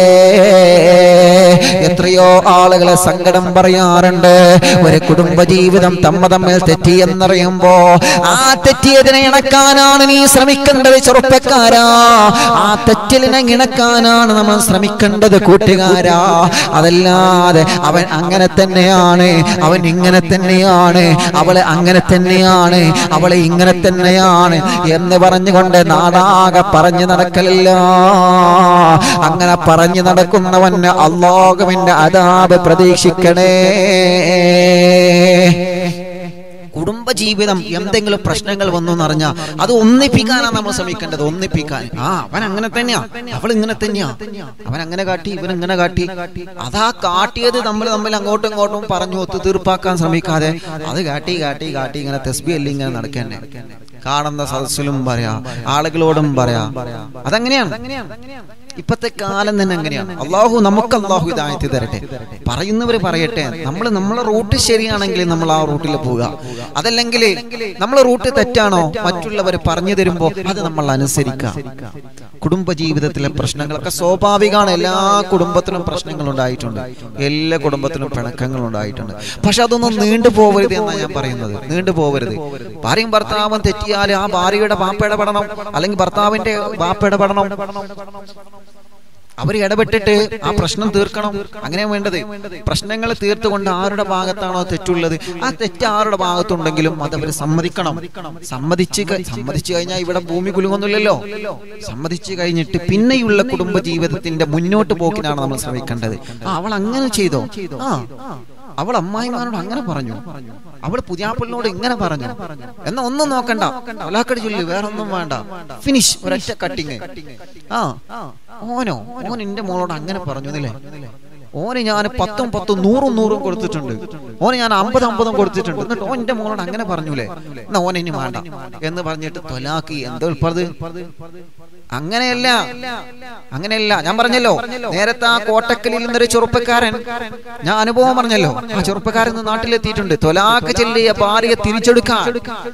എത്രയോ ആളുകളെ സങ്കടം പറയാറുണ്ട് ഒരു കുടുംബജീവിതം തമ്മ തമ്മിൽ തെറ്റി എന്നറിയുമ്പോ ആ തെറ്റിയതിനെ ഇണക്കാനാണ് നീ ശ്രമിക്കേണ്ടത് ചെറുപ്പക്കാരാ ആ തെറ്റിലിനെ ഇണക്കാനാണ് നമ്മൾ ശ്രമിക്കേണ്ടത് കൂട്ടുകാരാ അതല്ലാതെ അവൻ അങ്ങനെ തന്നെയാണ് അവൻ ഇങ്ങനെ തന്നെയാണ് അവളെ അങ്ങനെ തന്നെയാണ് അവളെ ഇങ്ങനെ തന്നെയാണ് എന്ന് പറഞ്ഞുകൊണ്ട് നാടാകെ പറഞ്ഞു നടക്കലില്ല അങ്ങനെ പറഞ്ഞു നടക്കുന്നവന് അള്ളാഹുവിന്റെ അതാപ് പ്രതീക്ഷിക്കണേ കുടുംബജീവിതം എന്തെങ്കിലും പ്രശ്നങ്ങൾ വന്നു എന്നറിഞ്ഞാൽ അത് ഒന്നിപ്പിക്കാനാണ് നമ്മൾ ശ്രമിക്കേണ്ടത് ഒന്നിപ്പിക്കാൻ ആ അവൻ അങ്ങനെ തന്നെയാ അവൾ ഇങ്ങനെ തന്നെയാ അവൻ അങ്ങനെ കാട്ടി ഇവൻ ഇങ്ങനെ കാട്ടി അതാ കാട്ടിയത് നമ്മൾ തമ്മിൽ അങ്ങോട്ടും ഇങ്ങോട്ടും പറഞ്ഞു ഒത്തു തീർപ്പാക്കാൻ ശ്രമിക്കാതെ അത് കാട്ടി കാട്ടി കാട്ടി ഇങ്ങനെ തെസ്ബി അല്ല ഇങ്ങനെ നടക്കന്നെ കാണുന്ന സദസ്സിലും പറയാ ആളുകളോടും പറയാ അതങ്ങനെയാണ് ഇപ്പത്തെ കാലം തന്നെ അങ്ങനെയാണ് അള്ളാഹു നമുക്ക് അള്ളാഹു ഇതായത്തി തരട്ടെ പറയുന്നവര് പറയട്ടെ നമ്മൾ നമ്മളെ റൂട്ട് ശരിയാണെങ്കിൽ നമ്മൾ ആ റൂട്ടിൽ പോവുക അതല്ലെങ്കിൽ നമ്മളെ റൂട്ട് തെറ്റാണോ മറ്റുള്ളവർ പറഞ്ഞു തരുമ്പോ അത് നമ്മൾ അനുസരിക്കുക കുടുംബ ജീവിതത്തിലെ പ്രശ്നങ്ങളൊക്കെ സ്വാഭാവികമാണ് എല്ലാ കുടുംബത്തിലും പ്രശ്നങ്ങൾ ഉണ്ടായിട്ടുണ്ട് എല്ലാ കുടുംബത്തിലും പിണക്കങ്ങൾ ഉണ്ടായിട്ടുണ്ട് പക്ഷെ അതൊന്നും നീണ്ടു പോവരുത് എന്നാണ് ഞാൻ പറയുന്നത് നീണ്ടു പോവരുത് ഭാര്യയും ഭർത്താവും തെറ്റിയാൽ ആ ഭാര്യയുടെ ബാപ്പ ഇടപെടണം അല്ലെങ്കിൽ ഭർത്താവിന്റെ ബാപ്പ ഇടപെടണം അവർ ഇടപെട്ടിട്ട് ആ പ്രശ്നം തീർക്കണം അങ്ങനെ വേണ്ടത് പ്രശ്നങ്ങൾ തീർത്തുകൊണ്ട് ആരുടെ ഭാഗത്താണോ തെറ്റുള്ളത് ആ തെറ്റ് ആരുടെ ഭാഗത്തുണ്ടെങ്കിലും അത് അവർ സമ്മതിക്കണം സമ്മതിച്ച് ക- സമ്മതിച്ചു കഴിഞ്ഞാൽ ഇവിടെ ഭൂമി കുലുങ്ങൊന്നുമില്ലല്ലോ സമ്മതിച്ചു കഴിഞ്ഞിട്ട് പിന്നെയുള്ള കുടുംബ ജീവിതത്തിന്റെ മുന്നോട്ട് പോക്കിനാണ് നമ്മൾ ശ്രമിക്കേണ്ടത് ആ അവൾ അങ്ങനെ ചെയ്തോ ആ അവൾ അമ്മായിമാരോട് അങ്ങനെ പറഞ്ഞു അവൾ പുതിയാപ്പിളിനോട് ഇങ്ങനെ പറഞ്ഞു എന്നാ ഒന്നും നോക്കണ്ട ഒലാക്കടി ചൊല്ലി വേറെ ഒന്നും വേണ്ട ഫിനിഷ് ഒരൊറ്റ കട്ടിങ് ആ ഓനോ ഓൻ എന്റെ മോളോട് അങ്ങനെ പറഞ്ഞു എന്നില്ലേ ഓന് ഞാൻ പത്തും പത്തും നൂറും നൂറും കൊടുത്തിട്ടുണ്ട് ഓന് ഞാൻ അമ്പത് അമ്പതും കൊടുത്തിട്ടുണ്ട് എന്നിട്ട് ഓൻ എന്റെ മോളോട് അങ്ങനെ പറഞ്ഞൂലേ എന്നാ ഓൻ ഇനി വേണ്ട എന്ന് പറഞ്ഞിട്ട് തൊലാക്കി എന്താ ഉൾപ്പത് അങ്ങനെയല്ല അങ്ങനെയല്ല ഞാൻ പറഞ്ഞല്ലോ നേരത്തെ ആ കോട്ടക്കലിൽ നിന്നൊരു ചെറുപ്പക്കാരൻ ഞാൻ അനുഭവം പറഞ്ഞല്ലോ ആ ചെറുപ്പക്കാരൻ ഇന്ന് നാട്ടിലെത്തിയിട്ടുണ്ട് തൊലാക്ക് ചെല്ലിയ ഭാര്യയെ തിരിച്ചെടുക്കാൻ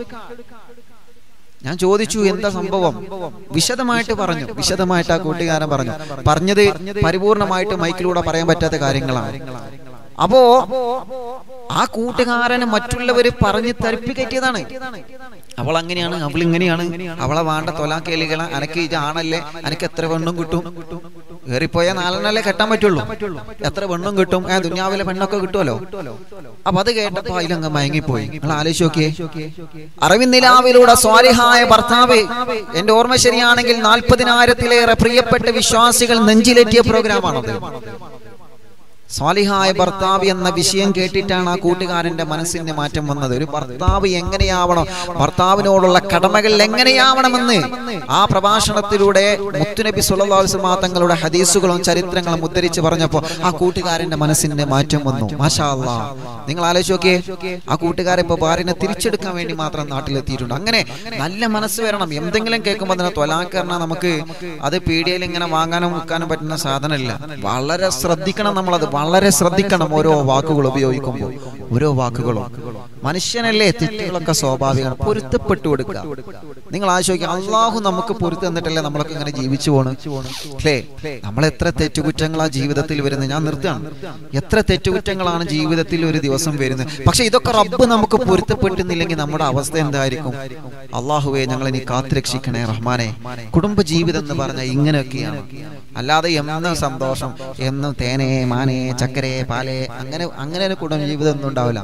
ഞാൻ ചോദിച്ചു എന്താ സംഭവം വിശദമായിട്ട് പറഞ്ഞു വിശദമായിട്ട് ആ കൂട്ടുകാരൻ പറഞ്ഞു പറഞ്ഞത് പരിപൂർണമായിട്ട് മൈക്കിലൂടെ പറയാൻ പറ്റാത്ത കാര്യങ്ങളാണ് അപ്പോ ആ കൂട്ടുകാരന് മറ്റുള്ളവര് പറഞ്ഞ് തരിപ്പിക്കറ്റിയതാണ് അവൾ അങ്ങനെയാണ് അവൾ ഇങ്ങനെയാണ് അവളെ വേണ്ട തൊലാക്കേലികളെ അനക്ക് ഇത് ആണല്ലേ അനക്ക് എത്ര പെണ്ണും കിട്ടും ഏറിപ്പോയാൽ നാലെണ്ണല്ലേ കെട്ടാൻ പറ്റുള്ളൂ എത്ര പെണ്ണും കിട്ടും ഏ ദുഞ്ഞാവിലെ പെണ്ണൊക്കെ കിട്ടുമല്ലോ അപ്പൊ അത് കേട്ടപ്പോ അതിലങ്ങ് മയങ്ങിപ്പോയി നിങ്ങൾ ആലോചിച്ച് നോക്കിയേ അറിവിന്നിലാവിലൂടെ സ്വാലിഹായ ഭർത്താവ് എന്റെ ഓർമ്മ ശരിയാണെങ്കിൽ നാൽപ്പതിനായിരത്തിലേറെ പ്രിയപ്പെട്ട വിശ്വാസികൾ നെഞ്ചിലേറ്റിയ പ്രോഗ്രാമാണത് സ്വാലിഹായ ഭർത്താവ് എന്ന വിഷയം കേട്ടിട്ടാണ് ആ കൂട്ടുകാരന്റെ മനസ്സിന് മാറ്റം വന്നത് ഒരു ഭർത്താവ് എങ്ങനെയാവണം ഭർത്താവിനോടുള്ള കടമകൾ എങ്ങനെയാവണമെന്ന് ആ പ്രഭാഷണത്തിലൂടെ മുത്തുനബി സുല്ലാസ്മാ തങ്ങളുടെ ഹദീസുകളും ചരിത്രങ്ങളും ഉദ്ധരിച്ച് പറഞ്ഞപ്പോൾ ആ കൂട്ടുകാരന്റെ മനസ്സിന് മാറ്റം വന്നു മാഷാ അല്ലാ നിങ്ങൾ ആലോചിച്ച് നോക്കിയേ ആ കൂട്ടുകാരെ ഇപ്പൊ ഭാര്യനെ തിരിച്ചെടുക്കാൻ വേണ്ടി മാത്രം നാട്ടിലെത്തിയിട്ടുണ്ട് അങ്ങനെ നല്ല മനസ്സ് വരണം എന്തെങ്കിലും കേൾക്കുമ്പോൾ അതിനെ തൊലാക്കറിന നമുക്ക് അത് പീഡിയയിൽ ഇങ്ങനെ വാങ്ങാനും വിൽക്കാനും പറ്റുന്ന സാധനമല്ല വളരെ ശ്രദ്ധിക്കണം നമ്മളത് വളരെ ശ്രദ്ധിക്കണം ഓരോ വാക്കുകൾ ഉപയോഗിക്കുമ്പോൾ ഓരോ വാക്കുകളും മനുഷ്യനല്ലേ തെറ്റുകളൊക്കെ സ്വാഭാവികമാണ് പൊരുത്തപ്പെട്ടു കൊടുക്കുക നിങ്ങൾ ആശ്വസിക്കുക അള്ളാഹു നമുക്ക് പൊരുത്ത് തന്നിട്ടല്ലേ നമ്മളൊക്കെ ഇങ്ങനെ ജീവിച്ചു പോണ് അല്ലേ നമ്മൾ എത്ര തെറ്റുകുറ്റങ്ങളാ ജീവിതത്തിൽ വരുന്നത് ഞാൻ നിർത്തുകയാണ് എത്ര തെറ്റുകുറ്റങ്ങളാണ് ജീവിതത്തിൽ ഒരു ദിവസം വരുന്നത് പക്ഷെ ഇതൊക്കെ റബ്ബ് നമുക്ക് പൊരുത്തപ്പെട്ടുന്നില്ലെങ്കിൽ നമ്മുടെ അവസ്ഥ എന്തായിരിക്കും അള്ളാഹുവെ ഞങ്ങൾ ഇനി കാത്തുരക്ഷിക്കണേ റഹ്മാനെ കുടുംബ ജീവിതം എന്ന് പറഞ്ഞാൽ ഇങ്ങനെയൊക്കെയാണ് അല്ലാതെ എന്നും സന്തോഷം എന്നും തേനേ മാനേ ചക്കരേ പാലേ അങ്ങനെ അങ്ങനെ ഒരു കുടുംബ ജീവിതം ഒന്നും ഉണ്ടാവില്ല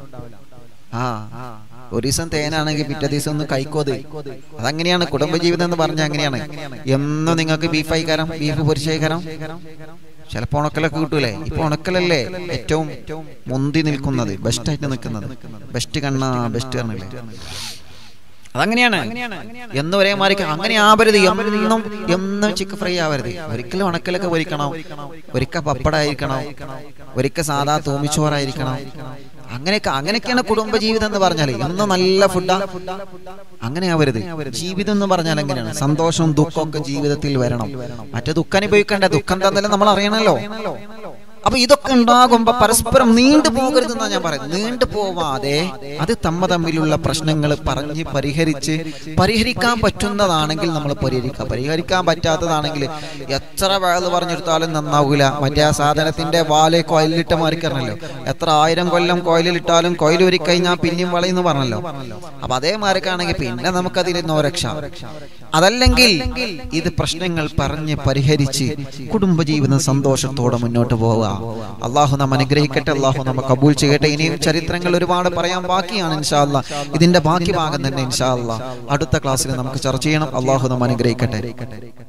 ആ ഒരു ദിവസം തേനാണെങ്കിൽ പിറ്റേ ദിവസം ഒന്ന് കൈക്കോത് അതങ്ങനെയാണ് കുടുംബജീവിതം എന്ന് പറഞ്ഞാൽ അങ്ങനെയാണ് എന്നും നിങ്ങൾക്ക് ബീഫ് അയക്കാരം ബീഫ് പൊരിച്ചയക്കാരം ചിലപ്പോ ഉണക്കലൊക്കെ കിട്ടൂലേ ഇപ്പൊ ഉണക്കലല്ലേ ഏറ്റവും മുന്തി നിൽക്കുന്നത് ബെസ്റ്റ് ആയിട്ട് നിൽക്കുന്നത് ബെസ്റ്റ് കണ്ണ ബെസ്റ്റ് കണ്ണില്ലേ അതങ്ങനെയാണ് എന്ന് ഒരേ മാറി അങ്ങനെ ആവരുത് എന്നും എന്നും ചിക്കൻ ഫ്രൈ ആവരുത് ഒരിക്കലും ഉണക്കലൊക്കെ പൊരിക്കണം ഒരിക്കൽ പപ്പടായിരിക്കണം ഒരിക്കൽ സാധാ തൂമിച്ചോറായിരിക്കണം അങ്ങനെയൊക്കെ അങ്ങനെയൊക്കെയാണ് കുടുംബജീവിതം എന്ന് പറഞ്ഞാൽ എന്നും നല്ല ഫുഡാ അങ്ങനെ ആവരുത് ജീവിതം എന്ന് പറഞ്ഞാൽ എങ്ങനെയാണ് സന്തോഷവും ദുഃഖമൊക്കെ ജീവിതത്തിൽ വരണം മറ്റേ ദുഃഖം അനുഭവിക്കേണ്ട ദുഃഖം എന്തായാലും നമ്മൾ അറിയണല്ലോ അപ്പൊ ഇതൊക്കെ ഉണ്ടാകുമ്പോ പരസ്പരം നീണ്ടു പോകരുതെന്നാണ് ഞാൻ പറയുന്നത് നീണ്ടു പോവാതെ അത് തമ്മ തമ്മിലുള്ള പ്രശ്നങ്ങൾ പറഞ്ഞ് പരിഹരിച്ച് പരിഹരിക്കാൻ പറ്റുന്നതാണെങ്കിൽ നമ്മൾ പരിഹരിക്കാം പരിഹരിക്കാൻ പറ്റാത്തതാണെങ്കിൽ എത്ര വേള് പറഞ്ഞെടുത്താലും നന്നാവൂല മറ്റേ ആ സാധനത്തിന്റെ വാലെ കോയിലിട്ട മാറിക്കറണല്ലോ എത്ര ആയിരം കൊല്ലം കോയിലിട്ടാലും കോയിൽ ഒരു കഴിഞ്ഞാൽ പിന്നെയും വളയെന്ന് പറഞ്ഞല്ലോ അപ്പൊ അതേ മാറിക്കാണെങ്കിൽ പിന്നെ നമുക്കതിൽ നോ രക്ഷ അതല്ലെങ്കിൽ ഇത് പ്രശ്നങ്ങൾ പറഞ്ഞ് പരിഹരിച്ച് കുടുംബജീവിതം സന്തോഷത്തോടെ മുന്നോട്ട് പോവുക അള്ളാഹു നാം അനുഗ്രഹിക്കട്ടെ അള്ളാഹു നമ്മ കബൂൽ ചെയ്യട്ടെ ഇനിയും ചരിത്രങ്ങൾ ഒരുപാട് പറയാൻ ബാക്കിയാണ് ഇൻഷാ അല്ലാ ഇതിന്റെ ബാക്കി ഭാഗം തന്നെ ഇൻഷാ അല്ലാ അടുത്ത ക്ലാസ്സിൽ നമുക്ക് ചർച്ച ചെയ്യണം അള്ളാഹു നാം അനുഗ്രഹിക്കട്ടെ